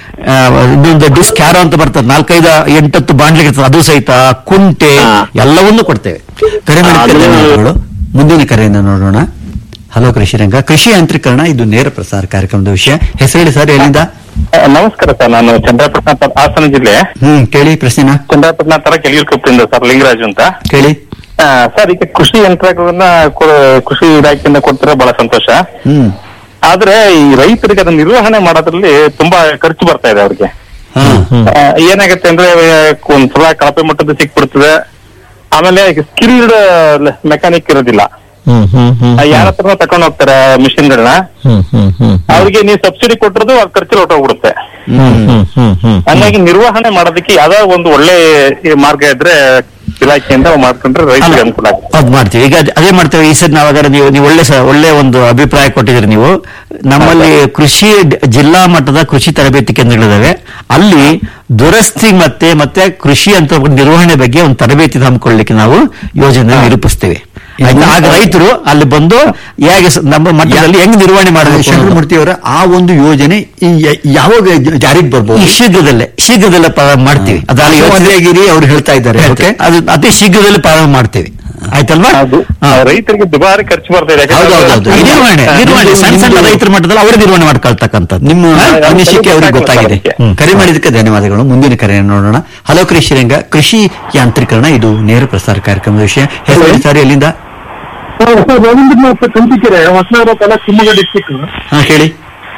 ಇನ್ನೊಂದು ಡಿಸ್ಕ್ ಕ್ಯಾರೋ ಅಂತ ಬರ್ತದೆ ನಾಲ್ಕೈದು ಎಂಟತ್ತು ಬಾಂಡ್ಲಿ ಇರ್ತದೆ ಅದು ಸಹಿತ ಕುಂಟೆ ಹಾ. ಎಲ್ಲವನ್ನೂ ಕೊಡ್ತೇವೆ ಕರೆ ಮಾಡಿದ್ದಕ್ಕೆ ಅದು- ಧನ್ಯವಾದಗಳು ಮುಂದಿನ ಕರೆಯನ್ನು ನೋಡೋಣ ಹಲೋ ಕೃಷಿರಂಗ ಕೃಷಿ ಯಂತ್ರೀಕರಣ ಇದು ನೇರ ಪ್ರಸಾರ ಕಾರ್ಯಕ್ರಮದ ವಿಷಯ ಹೆಸರು ಹೇಳಿ ಸರ್ ಎಲ್ಲಿಂದ ನಮಸ್ಕಾರ ಸರ್ ನಾನು ಚಂದ್ರಪಟ್ಟಣ ತ- ಹಾಸನ ಜಿಲ್ಲೆ ಹ್ಮ್ ಕೇಳಿ ಪ್ರಶ್ನೆನ ಚಂದ್ರಪಟ್ಟಣ ತರ ಕೆಲಿಯೂರ್ಕೊಪ್ಪದಿಂದ ಸರ್ ಲಿಂಗರಾಜು ಅಂತ ಕೇಳಿ ಆ, ಸರ್ ಈಗ ಕೃಷಿ ಯಂತ್ರಗಳನ್ನ ಕೊ- ಕೃಷಿ ಇಲಾಖೆಯಿಂದ ಕೊಡ್ತಾರೆ ಬಹಳ ಸಂತೋಷ ಹ್ಮ್ ಆದ್ರೆ ಈ ರೈತರಿಗೆ ಅದನ್ನ ನಿರ್ವಹಣೆ ಮಾಡೋದ್ರಲ್ಲಿ ತುಂಬಾ ಖರ್ಚು ಬರ್ತಾ ಇದೆ ಅವ್ರಿಗೆ ಹಾ ಆ, ಏನಾಗತ್ತೆ ಅಂದ್ರೆ ಒಂದ್ಸಲ ಕಳಪೆ ಮಟ್ಟದ ಸಿಕ್ಬಿಡ್ತದೆ ಆಮೇಲೆ ಸ್ಕಿಲ್ಡ್ ಮೆಕ್ಯಾನಿಕ್ ಇರೋದಿಲ್ಲ ಹ್ಮ್ ಹ್ಮ್ ಹ್ಮ್ ಯಾರ ಹತ್ರ ತಗೊಂಡ್ ಹೋಗ್ತಾರೆ ಮಿಷಿನ್ಗಳನ್ನ ಹ್ಮ್ ಹ್ಮ್ ಹ್ಮ್ ಅವ್ರಿಗೆ ನೀವು ಸಬ್ಸಿಡಿ ಕೊಟ್ಟಿರೋದು ಆ ಖರ್ಚು ಹೊಟ್ಟೋಗ್ಬಿಡುತ್ತೆ ಹ್ಮ್ ಹ್ಮ್ ಹ್ಮ್ ಹ್ಮ್ ಹಂಗಾಗಿ ನಿರ್ವಹಣೆ ಮಾಡೋದಕ್ಕೆ ಯಾವ್ದೋ ಒಂದು ಒಳ್ಳೆ ಈ ಮಾರ್ಗ ಇದ್ರೆ ಇಲಾಖೆಯಿಂದ ಮಾಡ್ಕೊಂಡ್ರೆ ರೈತರಿಗೆ ಅನುಕೂಲ ಆಗುತ್ತೆ ಅದ್ ಮಾಡ್ತೀವಿ ಈಗ ಅದ್- ಅದೇ ಮಾಡ್ತೇವೆ ಈ ಸರಿ ನಾವಾಗ ನೀವು ನೀವು ಒಳ್ಳೆ ಸ- ಒಳ್ಳೆ ಒಂದು ಅಭಿಪ್ರಾಯ ಕೊಟ್ಟಿದ್ರಿ ನೀವು ನಮ್ಮಲ್ಲಿ ಕೃಷಿ ಡ್- ಜಿಲ್ಲಾ ಮಟ್ಟದ ಕೃಷಿ ತರಬೇತಿ ಕೇಂದ್ರಗಳಿದಾವೆ ಅಲ್ಲಿ ದುರಸ್ತಿ ಮತ್ತೆ ಮತ್ತೆ ಕೃಷಿ ಅಂತ ನಿರ್ವಹಣೆ ಬಗ್ಗೆ ಒಂದು ತರಬೇತಿ ಹಮ್ಮಿಕೊಳ್ಳಿಕ್ಕೆ ನಾವು ಯೋಜನೆ ನಿರೂಪಿಸ್ತೇವೆ ಆಯ್ತಾ? ಆಗ ರೈತರು ಅಲ್ಲಿ ಬಂದು ಹೇಗೆ ಸ- ನಮ್ಮ ಮಟ್ಟದಲ್ಲಿ ಹೆಂಗ್ ನಿರ್ವಹಣೆ ಮಾಡಬೇಕು ಅನ್ನೋದು. ಶಂಕರಮೂರ್ತಿ ಅವರ ಆ ಒಂದು ಯೋಜನೆ ಈ ಯ- ಯಾವಾಗ ಜ- ಜಾರಿಗೆ ಈ ಬರ್ಬೋದು ಶೀಘ್ರದಲ್ಲೇ ಶೀಘ್ರದಲ್ಲೇ ಪ್ರಾರಂಭ ಮಾಡ್ತೀವಿ ಅದಾದ ಯೋಚನೆ ಗಿರಿ ಅವ್ರು ಹೇಳ್ತಾ ಇದ್ದಾರೆ ಓಕೆ ಅದು ಅತಿ ಶೀಘ್ರದಲ್ಲಿ ಪ್ರಾರಂಭ ಮಾಡ್ತೇವೆ ಆಯ್ತಲ್ವಾ ಅದು ಹಾ. ರೈತರಿಗೆ ದುಬಾರಿ ಖರ್ಚು ಬರ್ತಾ ಇದೆ ಹೌದು, ಹೌದು, ಹೌದು. ಈ ನಿರ್ವಹಣೆ ನಿರ್ವಹಣೆ ಸಣ್ಣ ಸಣ್ಣ ರೈತರ ಮಟ್ಟದಲ್ಲಿ ಅವರೇ ನಿರ್ವಹಣೆ ಮಾಡ್ಕೊಳ್ತಕ್ಕಂಥದ್ದು ನಿಮ್ಮ ಹಾ, ಅನಿಸಿಕೆ ಅವರಿಗೆ ಗೊತ್ತಾಗಿದೆ ಅದಕ್ಕೆ. ಹ್ಮ್. ಕರೆ ಮಾಡಿದ್ದಕ್ಕೆ ಧನ್ಯವಾದಗಳು ಮುಂದಿನ ಕರೆಯನ್ನು ನೋಡೋಣ ಹಲೋ ಕೃಷಿರಂಗ ಕೃಷಿ ಯಾಂತ್ರೀಕರಣ ಇದು ನೇರ ಪ್ರಸಾರ ಕಾರ್ಯಕ್ರಮದ ವಿಷಯ ಹೆಸರು ಹೇಳಿ ಸರ್ ಎಲ್ಲಿಂದ ಸರ್ ರವೀಂದ್ರನಾಥ್ ಕಂಚಿಕೆರೆ ಹೊಸನಗರ ತಾಲೂಕು ಶಿವಮೊಗ್ಗ ಡಿಸ್ಟಿಕ್ ಹಾ ಹೇಳಿ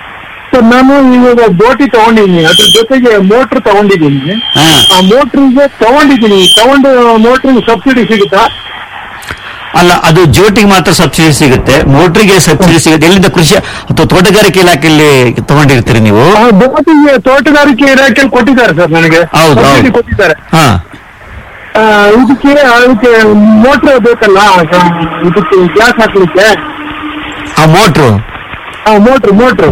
ಸರ್ ನಾನು ಇವಾಗ ಬೋಟಿ ತಗೊಂಡಿದ್ದೀನಿ ಅದ್ರ ಜೊತೆಗೆ ಮೋಟ್ರ್ ತಗೊಂಡಿದ್ದೀನಿ ಹಾ ಆ ಮೋಟ್ರಿಗೆ ತಗೊಂಡಿದ್ದೀನಿ ತಗೊಂಡು ಮೋಟ್ರಿಗೆ ಸಬ್ಸಿಡಿ ಸಿಗುತ್ತಾ ಅಲ್ಲ ಅದು ಜೋಟಿಗೆ ಮಾತ್ರ ಸಬ್ಸಿಡಿ ಸಿಗುತ್ತೆ ಮೋಟ್ರಿಗೆ ಸಬ್ಸಿಡಿ ಸಿಗುತ್ತೆ ಎಲ್ಲಿಂದ ಕೃಷಿ ಅಥವಾ ತೋಟಗಾರಿಕೆ ಇಲಾಖೆಯಲ್ಲಿ ತಗೊಂಡಿರ್ತೀರಿ ನೀವು ಆ ಬೋಟಿಗೆ ತೋಟಗಾರಿಕೆ ಇಲಾಖೆಯಲ್ಲಿ ಕೊಟ್ಟಿದ್ದಾರೆ ಸರ್ ನನಗೆ ಹೌದು ಸಬ್ಸಿಡಿ ಹೌದು ಕೊಟ್ಟಿದ್ದಾರೆ ಹಾ ಆ, ಇದಕ್ಕೆ ಅದಕ್ಕೆ ಮೋಟ್ರ್ ಬೇಕಲ್ಲ ಆ, ಇದಕ್ಕೆ ಗ್ಯಾಸ್ ಹಾಕ್ಲಿಕ್ಕೆ ಆ ಮೋಟ್ರು ಆ ಮೋಟ್ರ್ ಮೋಟ್ರ್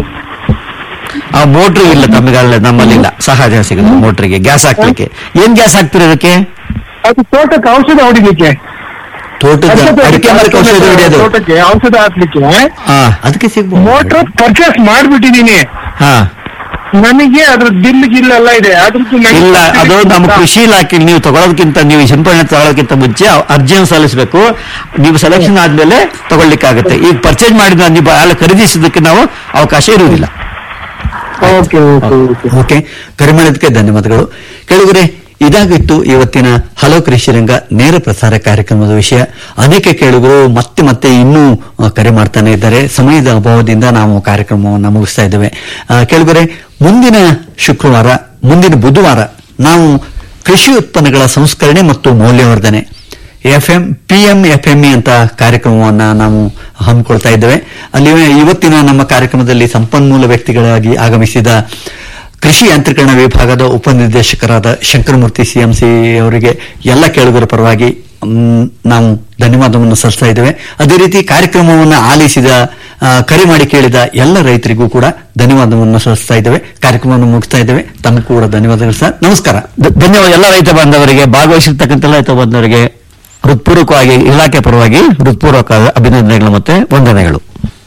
ಆ ಮೋಟ್ರು ಇಲ್ಲ ತಮಗೆ ನಮ್ಮಲ್ಲಿ ಇಲ್ಲ ಸಹಜ ಸಿಗುತ್ತೆ ಮೋಟ್ರಿಗೆ ಗ್ಯಾಸ್ ಹಾಕ್ಲಿಕ್ಕೆ ಏನ್ ಗ್ಯಾಸ್ ಹಾಕ್ತೀರಿ ಅದಕ್ಕೆ ಅದು ತೋಟಕ್ಕೆ ಔಷಧ ಹೊಡಿಲಿಕ್ಕೆ ತೋಟದ ಅಡಿಕೆ ಮರಕ್ಕೆ ಔಷಧ ಹೊಡೆಯೋದು ತೋಟಕ್ಕೆ ಔಷಧ ಹಾಕ್ಲಿಕ್ಕೆ ಹಾ ಅದಕ್ಕೆ ಸಿಗ್ಬೋದು ಮೋಟ್ರ್ ಪರ್ಚೇಸ್ ಮಾಡ್ಬಿಟ್ಟಿದೀನಿ ಹಾ ನನಗೆ ಅದ್ರ ಬಿಲ್ ಗಿಲ್ ಎಲ್ಲ ಇದೆ ಅದ್ರದ್ದು ನನಗೆ ಇಲ್ಲ ಅದು ನಮ್ಮ ಕೃಷಿ ಇಲಾಖೆ ನೀವು ತಗೊಳ್ಳೋದಕ್ಕಿಂತ ನೀವು ಸಿಂಪಡಣೆ ತಗೊಳ್ಳೋದಕ್ಕಿಂತ ಮುಂಚೆ ಅರ್ಜಿಯನ್ನು ಸಲ್ಲಿಸಬೇಕು ನೀವು ಸೆಲೆಕ್ಷನ್ ಆದ್ಮೇಲೆ ತಗೊಳ್ಳಿಕ್ಕಾಗುತ್ತೆ ಈಗ ಪರ್ಚೇಸ್ ಮಾಡಿದ ನೀವು ಅಲ್ಲ ಖರೀದಿಸೋದಕ್ಕೆ ನಾವು ಅವಕಾಶ ಇರುವುದಿಲ್ಲ ಓಕೆ ಓಕೆ ಓಕೆ ಓಕೆ ಕರೆ ಮಾಡಿದ್ದಕ್ಕೆ ಧನ್ಯವಾದಗಳು ಕೇಳಿದ್ರೆ ಇದಾಗಿತ್ತು ಇವತ್ತಿನ ಹಲೋ ಕೃಷಿ ರಂಗ ನೇರ ಪ್ರಸಾರ ಕಾರ್ಯಕ್ರಮದ ವಿಷಯ ಅನೇಕ ಕೇಳುಗರು ಮತ್ತೆ ಮತ್ತೆ ಇನ್ನೂ ಆ, ಕರೆ ಮಾಡ್ತಾನೆ ಇದ್ದಾರೆ ಸಮಯದ ಅಭಾವದಿಂದ ನಾವು ಕಾರ್ಯಕ್ರಮವನ್ನು ಮುಗಿಸ್ತಾ ಇದ್ದೇವೆ ಆ, ಕೇಳುಗರೆ ಮುಂದಿನ ಶುಕ್ರವಾರ ಮುಂದಿನ ಬುಧವಾರ ನಾವು ಕೃಷಿ ಉತ್ಪನ್ನಗಳ ಸಂಸ್ಕರಣೆ ಮತ್ತು ಮೌಲ್ಯವರ್ಧನೆ ಎಫ್ಎಂ ಪಿಎಂ ಎಫ್ಎಂಇ ಅಂತ ಕಾರ್ಯಕ್ರಮವನ್ನ ನಾವು ಹಮ್ಮಿಕೊಳ್ತಾ ಇದ್ದೇವೆ ಅಲ್ಲಿ ಇವತ್ತಿನ ನಮ್ಮ ಕಾರ್ಯಕ್ರಮದಲ್ಲಿ ಸಂಪನ್ಮೂಲ ವ್ಯಕ್ತಿಗಳಾಗಿ ಆಗಮಿಸಿದ ಕೃಷಿ ಯಾಂತ್ರೀಕರಣ ವಿಭಾಗದ ಉಪನಿರ್ದೇಶಕರಾದ ಶಂಕರಮೂರ್ತಿ ಸಿಎಂಸಿ ಅವರಿಗೆ ಎಲ್ಲ ಕೇಳುಗರ ಪರವಾಗಿ ಮ್, ನಾವು ಧನ್ಯವಾದವನ್ನು ಸಲ್ಲಿಸ್ತಾ ಇದ್ದೇವೆ ಅದೇ ರೀತಿ ಕಾರ್ಯಕ್ರಮವನ್ನು ಆಲಿಸಿದ ಆ, ಕರೆ ಮಾಡಿ ಕೇಳಿದ ಎಲ್ಲ ರೈತರಿಗೂ ಕೂಡ ಧನ್ಯವಾದವನ್ನು ಸಲ್ಲಿಸ್ತಾ ಇದ್ದೇವೆ ಕಾರ್ಯಕ್ರಮವನ್ನು ಮುಗಿಸ್ತಾ ಇದ್ದೇವೆ ತಮಗೂ ಕೂಡ ಧನ್ಯವಾದಗಳು ಸರ್ ನಮಸ್ಕಾರ ಧ- ಧನ್ಯವಾದ ಎಲ್ಲ ರೈತ ಬಾಂಧವರಿಗೆ ಭಾಗವಹಿಸಿರ್ತಕ್ಕಂಥ ಎಲ್ಲ ರೈತ ಬಾಂಧವರಿಗೆ ಹೃತ್ಪೂರ್ವಕವಾಗಿ ಇಲಾಖೆ ಪರವಾಗಿ ಹೃತ್ಪೂರ್ವಕ ಅಭಿನಂದನೆಗಳು ಮತ್ತೆ ವಂದನೆಗಳು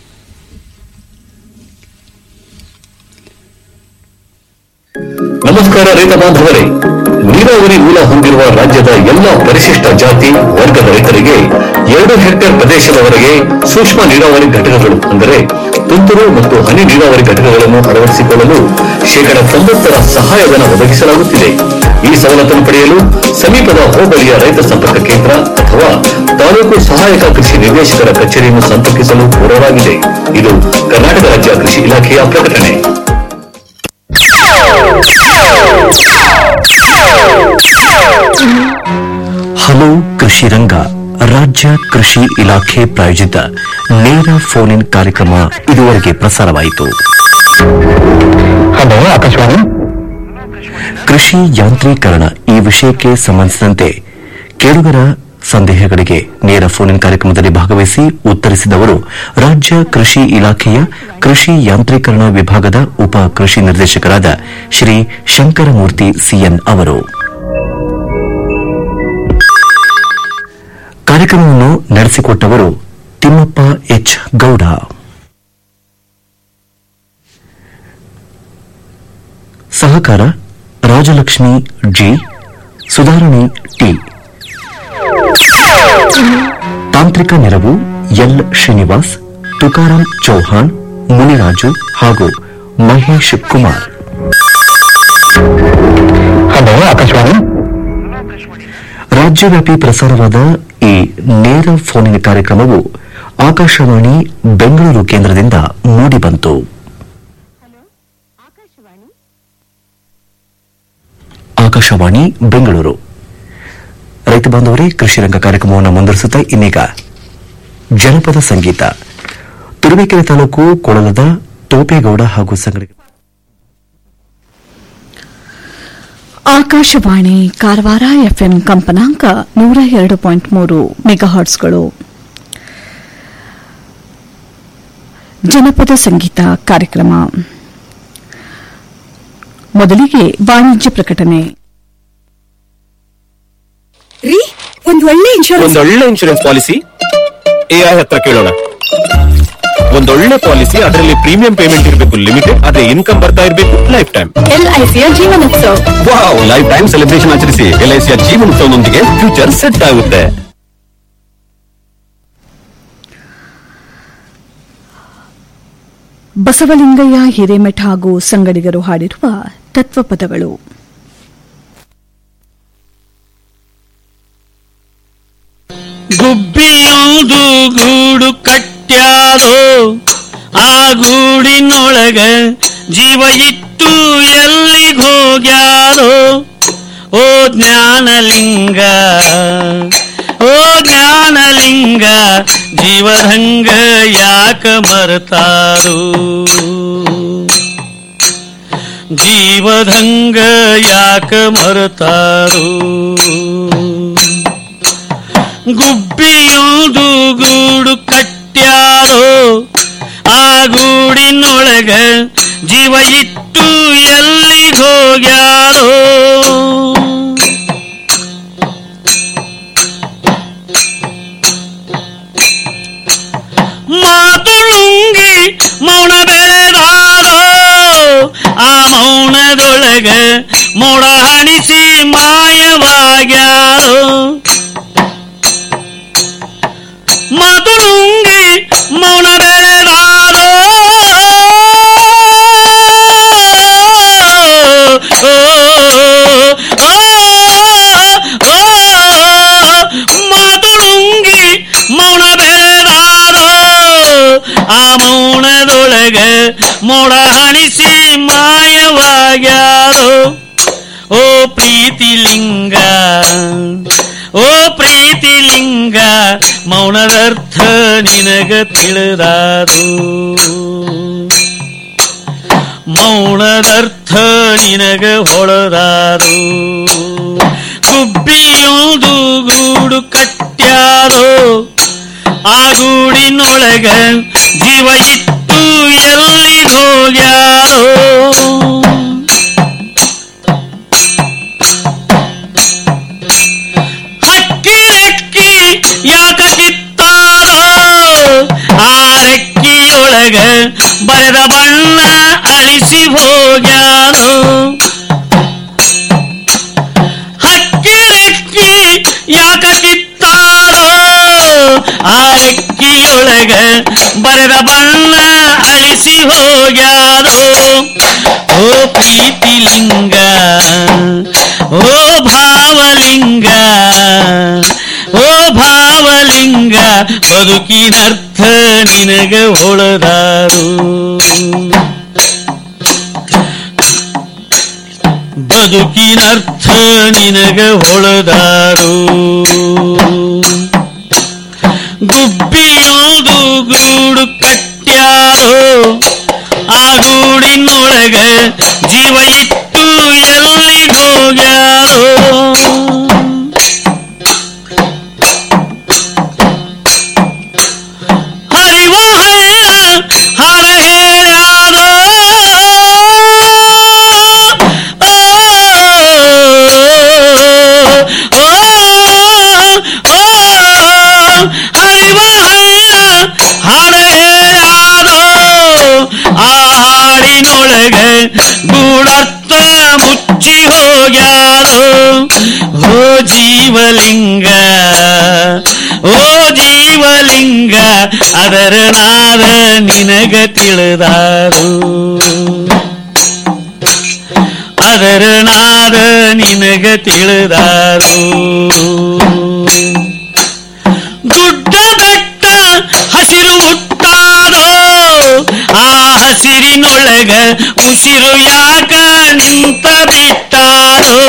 ನಮಸ್ಕಾರ ರೈತ ಬಾಂಧವರೇ ನೀರಾವರಿ ಮೂಲ ಹೊಂದಿರುವ ರಾಜ್ಯದ ಎಲ್ಲಾ ಪರಿಶಿಷ್ಟ ಜಾತಿ ವರ್ಗದ ರೈತರಿಗೆ ಎರಡು ಹೆಕ್ಟೇರ್ ಪ್ರದೇಶದವರೆಗೆ ಸೂಕ್ಷ್ಮ ನೀರಾವರಿ ಘಟಕಗಳು ಅಂದರೆ ತುಂತುರು ಮತ್ತು ಹನಿ ನೀರಾವರಿ ಘಟಕಗಳನ್ನು ಅಳವಡಿಸಿಕೊಳ್ಳಲು ಶೇಕಡ ತೊಂಬತ್ತರ ಸಹಾಯಧನ ಒದಗಿಸಲಾಗುತ್ತಿದೆ ಈ ಸವಲತ್ತನ್ನು ಪಡೆಯಲು ಸಮೀಪದ ಹೋಬಳಿಯ ರೈತ ಸಂಪರ್ಕ ಕೇಂದ್ರ ಅಥವಾ ತಾಲೂಕು ಸಹಾಯಕ ಕೃಷಿ ನಿರ್ದೇಶಕರ ಕಚೇರಿಯನ್ನು ಸಂಪರ್ಕಿಸಲು ಕೋರಲಾಗಿದೆ ಇದು ಕರ್ನಾಟಕ ರಾಜ್ಯ ಕೃಷಿ ಇಲಾಖೆಯ ಪ್ರಕಟಣೆ ಹಲೋ ಕೃಷಿ ರಂಗ ರಾಜ್ಯ ಕೃಷಿ ಇಲಾಖೆ ಪ್ರಾಯೋಜಿತ ನೇರ ಫೋನ್ ಇನ್ ಕಾರ್ಯಕ್ರಮ ಇದುವರೆಗೆ ಪ್ರಸಾರವಾಯಿತು ಹಲೋ ಆಕಾಶವಾಣಿ ಕೃಷಿ ಯಾಂತ್ರೀಕರಣ ಈ ವಿಷಯಕ್ಕೆ ಸಂಬಂಧಿಸಿದಂತೆ ಕೇಳುಗರ ಸಂದೇಹಗಳಿಗೆ ನೇರ ಫೋನ್ ಇನ್ ಕಾರ್ಯಕ್ರಮದಲ್ಲಿ ಭಾಗವಹಿಸಿ ಉತ್ತರಿಸಿದವರು ರಾಜ್ಯ ಕೃಷಿ ಇಲಾಖೆಯ ಕೃಷಿ ಯಾಂತ್ರೀಕರಣ ವಿಭಾಗದ ಉಪ ಕೃಷಿ ನಿರ್ದೇಶಕರಾದ ಶ್ರೀ ಶಂಕರಮೂರ್ತಿ ಸಿಎನ್ ಅವರು ಕಾರ್ಯಕ್ರಮವನ್ನು ನಡೆಸಿಕೊಟ್ಟವರು ತಿಮ್ಮಪ್ಪ ಎಚ್ ಗೌಡ ಸಹಕಾರ ರಾಜಲಕ್ಷ್ಮಿ ಜಿ ಸುಧಾರಣಿ ಟಿ ತಾಂತ್ರಿಕ ನೆರವು ಎಲ್ ಶ್ರೀನಿವಾಸ್ ತುಕಾರಾಂ ಚೌಹಾಣ್ ಮುನಿರಾಜು ಹಾಗೂ ಮಹೇಶ್ ಕುಮಾರ್ ಹಲೋ ಆಕಾಶವಾಣಿ ರಾಜ್ಯವ್ಯಾಪಿ ಪ್ರಸಾರವಾದ ಈ ನೇರ ಫೋನಿನ ಕಾರ್ಯಕ್ರಮವು ಆಕಾಶವಾಣಿ ಬೆಂಗಳೂರು ಕೇಂದ್ರದಿಂದ ಮೂಡಿಬಂತು ಆಕಾಶವಾಣಿ ಬೆಂಗಳೂರು ರೈತ ಬಾಂಧವರೇ ಕೃಷಿ ರಂಗ ಕಾರ್ಯಕ್ರಮವನ್ನು ಮುಂದುವರಿಸುತ್ತಾ ಇನ್ನೀಗ ಜನಪದ ಸಂಗೀತ ತುರುವೇಕೆರೆ ತಾಲೂಕು ಕೊಳಲದ ತೋಪೇಗೌಡ ಹಾಗೂ ಸಂಘಟನೆ ಆಕಾಶವಾಣಿ ಕಾರವಾರ ಎಫ್ಎಂ ಕಂಪನಾಂಕ ನೂರ ಎರಡು ಪಾಯಿಂಟ್ ಮೂರು ಮೆಗಾಹರ್ಟ್ಸ್ಗಳು ಜನಪದ ಸಂಗೀತ ಕಾರ್ಯಕ್ರಮ ಮೊದಲಿಗೆ ವಾಣಿಜ್ಯ ಪ್ರಕಟಣೆ ರೀ ಒಂದ್ ಒಳ್ಳೆ ಇನ್ಶೂರೆನ್ಸ್ ಒಂದೊಳ್ಳೆ ಇನ್ಶೂರೆನ್ಸ್ ಪಾಲಿಸಿ ಎಐ ಹತ್ರ ಕೇಳೋಣ ಒಂದೊಳ್ಳೆ ಪಾಲಿಸಿ ಅದರಲ್ಲಿ ಪ್ರೀಮಿಯಂ ಪೇಮೆಂಟ್ ಇರಬೇಕು ಲಿಮಿಟೆಡ್ ಅದೇ ಇನ್ಕಮ್ ಬರ್ತಾ ಇರಬೇಕು ಲೈಫ್ ಟೈಮ್ ಎಲ್ಐಸಿಯ Jeevanotsav wow life time celebration ಆಚರಿಸಿ ಎಲ್ಐಸಿಯ ಜೀವನೋತ್ಸವದೊಂದಿಗೆ ಫ್ಯೂಚರ್ ಸೆಟ್ ಆಗುತ್ತೆ ಬಸವಲಿಂಗಯ್ಯ ಹಿರೇಮಠ ಹಾಗೂ ಸಂಗಡಿಗರು ಹಾಡಿರುವ ತತ್ವಪದಗಳು ಗುಬ್ಬಿಯೋದು ಗೂಡು ಕಟ್ಟ್ಯಾದೋ ಆ ಗೂಡಿನೊಳಗ ಜೀವ ಇಟ್ಟು ಎಲ್ಲಿಗೋಗ್ಯಾದೋ ಓ ಜ್ಞಾನಲಿಂಗ ಓ ಜ್ಞಾನಲಿಂಗ ಜೀವದಂಗ ಯಾಕ ಮರ್ತಾರೋ ಜೀವದಂಗ ಯಾಕ ಮರ್ತಾರೋ ಗುಬ್ಬಿಯೋದು ಗೂಡು ಕಟ್ಟ್ಯಾರೋ ಆ ಗೂಡಿನೊಳಗ ಜೀವ ಇಟ್ಟು ಎಲ್ಲಿಗೋಗ್ಯಾರೋ ಮಾತುಳುಂಗಿ ಮೌನ ಬೆಳೆದಾರೋ ಆ ಮೌನದೊಳಗ ಮೋಡ ಹಣಿಸಿ ಮಾಯವಾಗ್ಯಾರೋ ಮಾತುಳು ಮೌನದರ್ಥ ನಿನಗ ತಿಳಿದಾರು ಮೌನದರ್ಥ ನಿನಗ ಹೊಳದಾರು ಗುಬ್ಬಿಯೊಂದು ಗೂಡು ಕಟ್ಟ್ಯಾರೋ ಆ ಗೂಡಿನೊಳಗ ಜೀವ ಇಟ್ಟು ಎಲ್ಲಿಗೆ ಹೋಗ್ಯಾರೋ ಹಕ್ಕಿ ರೆಕ್ಕಿ ಯಾಕ ಕಿತ್ತಾರೋ ಆ ರೆಕ್ಕಿಯೊಳಗ ಬರೆದ ಬಣ್ಣ ಅಳಿಸಿ ಹೋಗ್ಯಾರೋ ಹಕ್ಕಿ ರೆಕ್ಕಿ ಯಾಕ ಕಿತ್ತಾರೋ ಆ ರೆಕ್ಕಿಯೊಳಗ ಬರೆದ ಬಣ್ಣ ಅಳಿಸಿ ಹೋಗ್ಯಾರೋ ಓ ಪ್ರೀತಿಲಿಂಗ ಓ ಭಾವಲಿಂಗ ಓ ಭಾವಲಿಂಗ ಬದುಕಿನರ್ಥ ನಿನಗ ಹೊಳದಾರು ಬದುಕಿನರ್ಥ ನಿನಗ ಹೊಳದಾರು ಗುಬ್ಬಿಯೋದು ಗೂಡು ಕಟ್ಟ್ಯಾರೋ ಆ ಗೂಡಿನೊಳಗ ಜೀವ ಇಟ್ಟು ಎಲ್ಲಿಗೆ ಹೋಗ್ಯಾರೋ ಹರಿವ ಹಳ್ಳ ಹರ ಹೇಳ್ಯಾರೋ ಹರಿವ ಹಳ್ಳ ಹಾಡ ಹೇಳ್ಯಾರೋ ಆ ಹಾಡಿನೊಳಗ ಗೂಡರ್ಥ ಮುಚ್ಚಿ ಹೋಗ್ಯಾರೋ ಓ ಜೀವಲಿಂಗ ಓ ಜೀವಲಿಂಗ ಅದರ ನಾದ ನಿನಗ ತಿಳಿದಾರು ಅದರ ನಾದ ನಿನಗ ತಿಳಿದಾರು ಗುಡ್ಡ ಬೆಟ್ಟ ಹಸಿರು ಹುಟ್ಟಾರೋ ಆ ಹಸಿರಿನೊಳಗ ಉಸಿರು ಯಾಕ ನಿಂತ ಬಿಟ್ಟಾರೋ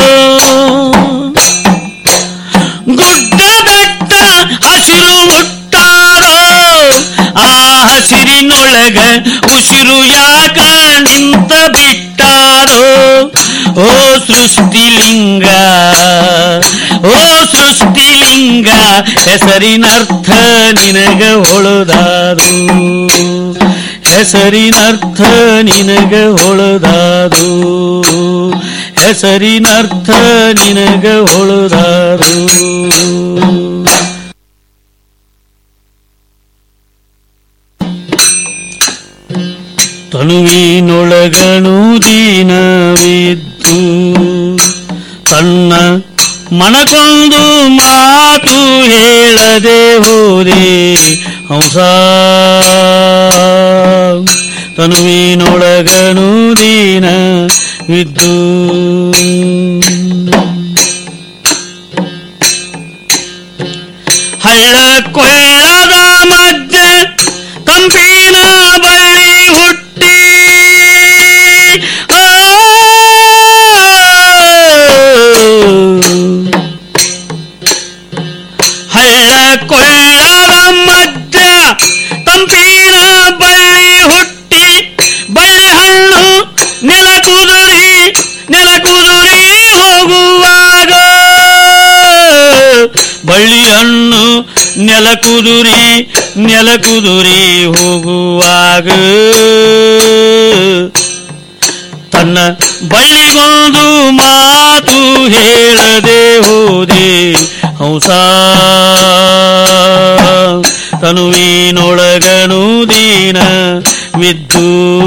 ಗುಡ್ಡ ಬೆಟ್ಟ ಹಸಿರು ಹುಟ್ಟಾರೋ ಆ ಹಸಿರಿನೊಳಗ ಉಸಿರು ಯಾಕ ನಿಂತ ಬಿಟ್ಟಾರೋ ಓ ಸೃಷ್ಟಿಲಿಂಗ ಓ ಸೃಷ್ಟಿಲಿಂಗ ಹೆಸರಿನರ್ಥ ನಿನಗ ಹೊಳದಾರು ಹೆಸರಿನರ್ಥ ನಿನಗ ಹೊಳದಾರು ಹೆಸರಿನರ್ಥ ನಿನಗ ಹೊಳದಾರು ತನುವಿನೊಳಗನು ದೀನವಿದ್ದು ತನ್ನ ಮನಕೊಂದು ಮಾತು ಹೇಳದೆ ಹೋದೆ ಹಂಸ ತನುವಿನೊಳಗನು ದೀನವಿದ್ದು ಹಳ್ಳ ಕೊಳ್ಳದ ಮಧ್ಯೆ ಕಂಪಿನ ಬಳ್ಳಿ ಹುಟ್ಟಿ ಆ, ಹಳ್ಳ ಕೊಳ್ಳದ ಮಧ್ಯ ಕಂಪಿನ ಬಳ್ಳಿ ಹುಟ್ಟಿ ಬಳ್ಳಿ ಹಣ್ಣು ನೆಲ ಕುದುರಿ ನೆಲ ಕುದುರಿ ಹೋಗುವಾಗ ಬಳ್ಳಿ ಹಣ್ಣು ನೆಲ ಕುದುರಿ ನೆಲ ಕುದುರಿ ಹೋಗುವಾಗ ತನ್ನ ಬಳ್ಳಿಗೊಂದು ಮಾತು ಹೇಳದೆ ಹೋದೆ ಹಂಸ ತನುವಿನೊಳಗನು ದೀನ ವಿದ್ದು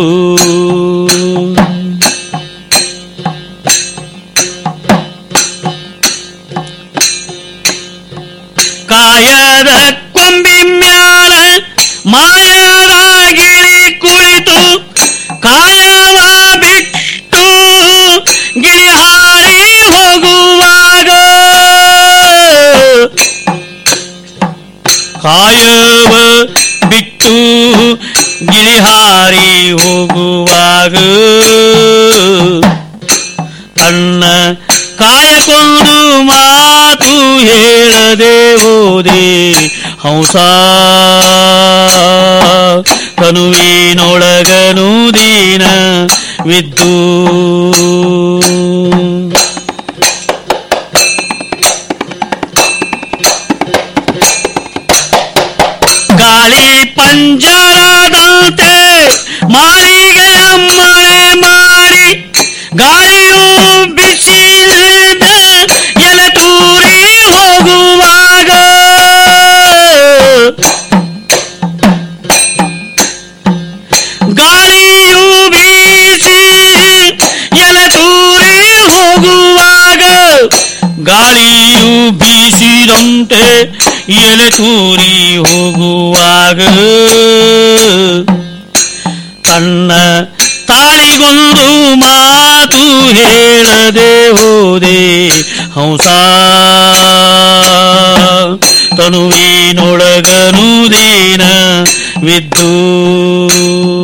ಕಾಯದ ಕೊಂಬಿ ಮ್ಯಾಲ ಮಾಯದ ಗಿಳಿ ಕುಳಿತು ಕಾಯವ ಬಿಟ್ಟು ಗಿಳಿ ಹಾರಿ ಹೋಗುವಾಗ ಕಾಯವ ಬಿಟ್ಟು ಗಿಳಿ ಹಾರಿ ಹೋಗುವಾಗ ತನ್ನ ಕಾಯಕೊಂಡು ಮಾತು ಹೇಳದೆ ಹೇಳದೆ ಹೋದೆ ಹಂಸ ಕನುವಿನೊಳಗನು ದೀನ ವಿದ್ದು ಗಾಳಿ ಪಂಜರದಂತೆ ಮಾಳಿಗೆಯ ಮಳೆ ಮಾಡಿ ಗಾಳಿಯು ಬಿಸಿದ ಎಲೆ ತೂರಿ ಹೋಗುವಾಗ ಗಾಳಿಯು ಬೀಸಿ ಎಲೆ ತೂರಿ ಹೋಗುವಾಗ ಗಾಳಿಯು ಬೀಸಿದಂತೆ ಎಲೆ ತೂರಿ ಹೋಗುವಾಗ ತನ್ನ ತಾಳಿಗೊಂದು ಮಾತು ಹೇಳದೆ ಹೋದೆ ಹಂಸ ತನುವಿನೊಳಗನು ದೀನ ವಿದ್ದು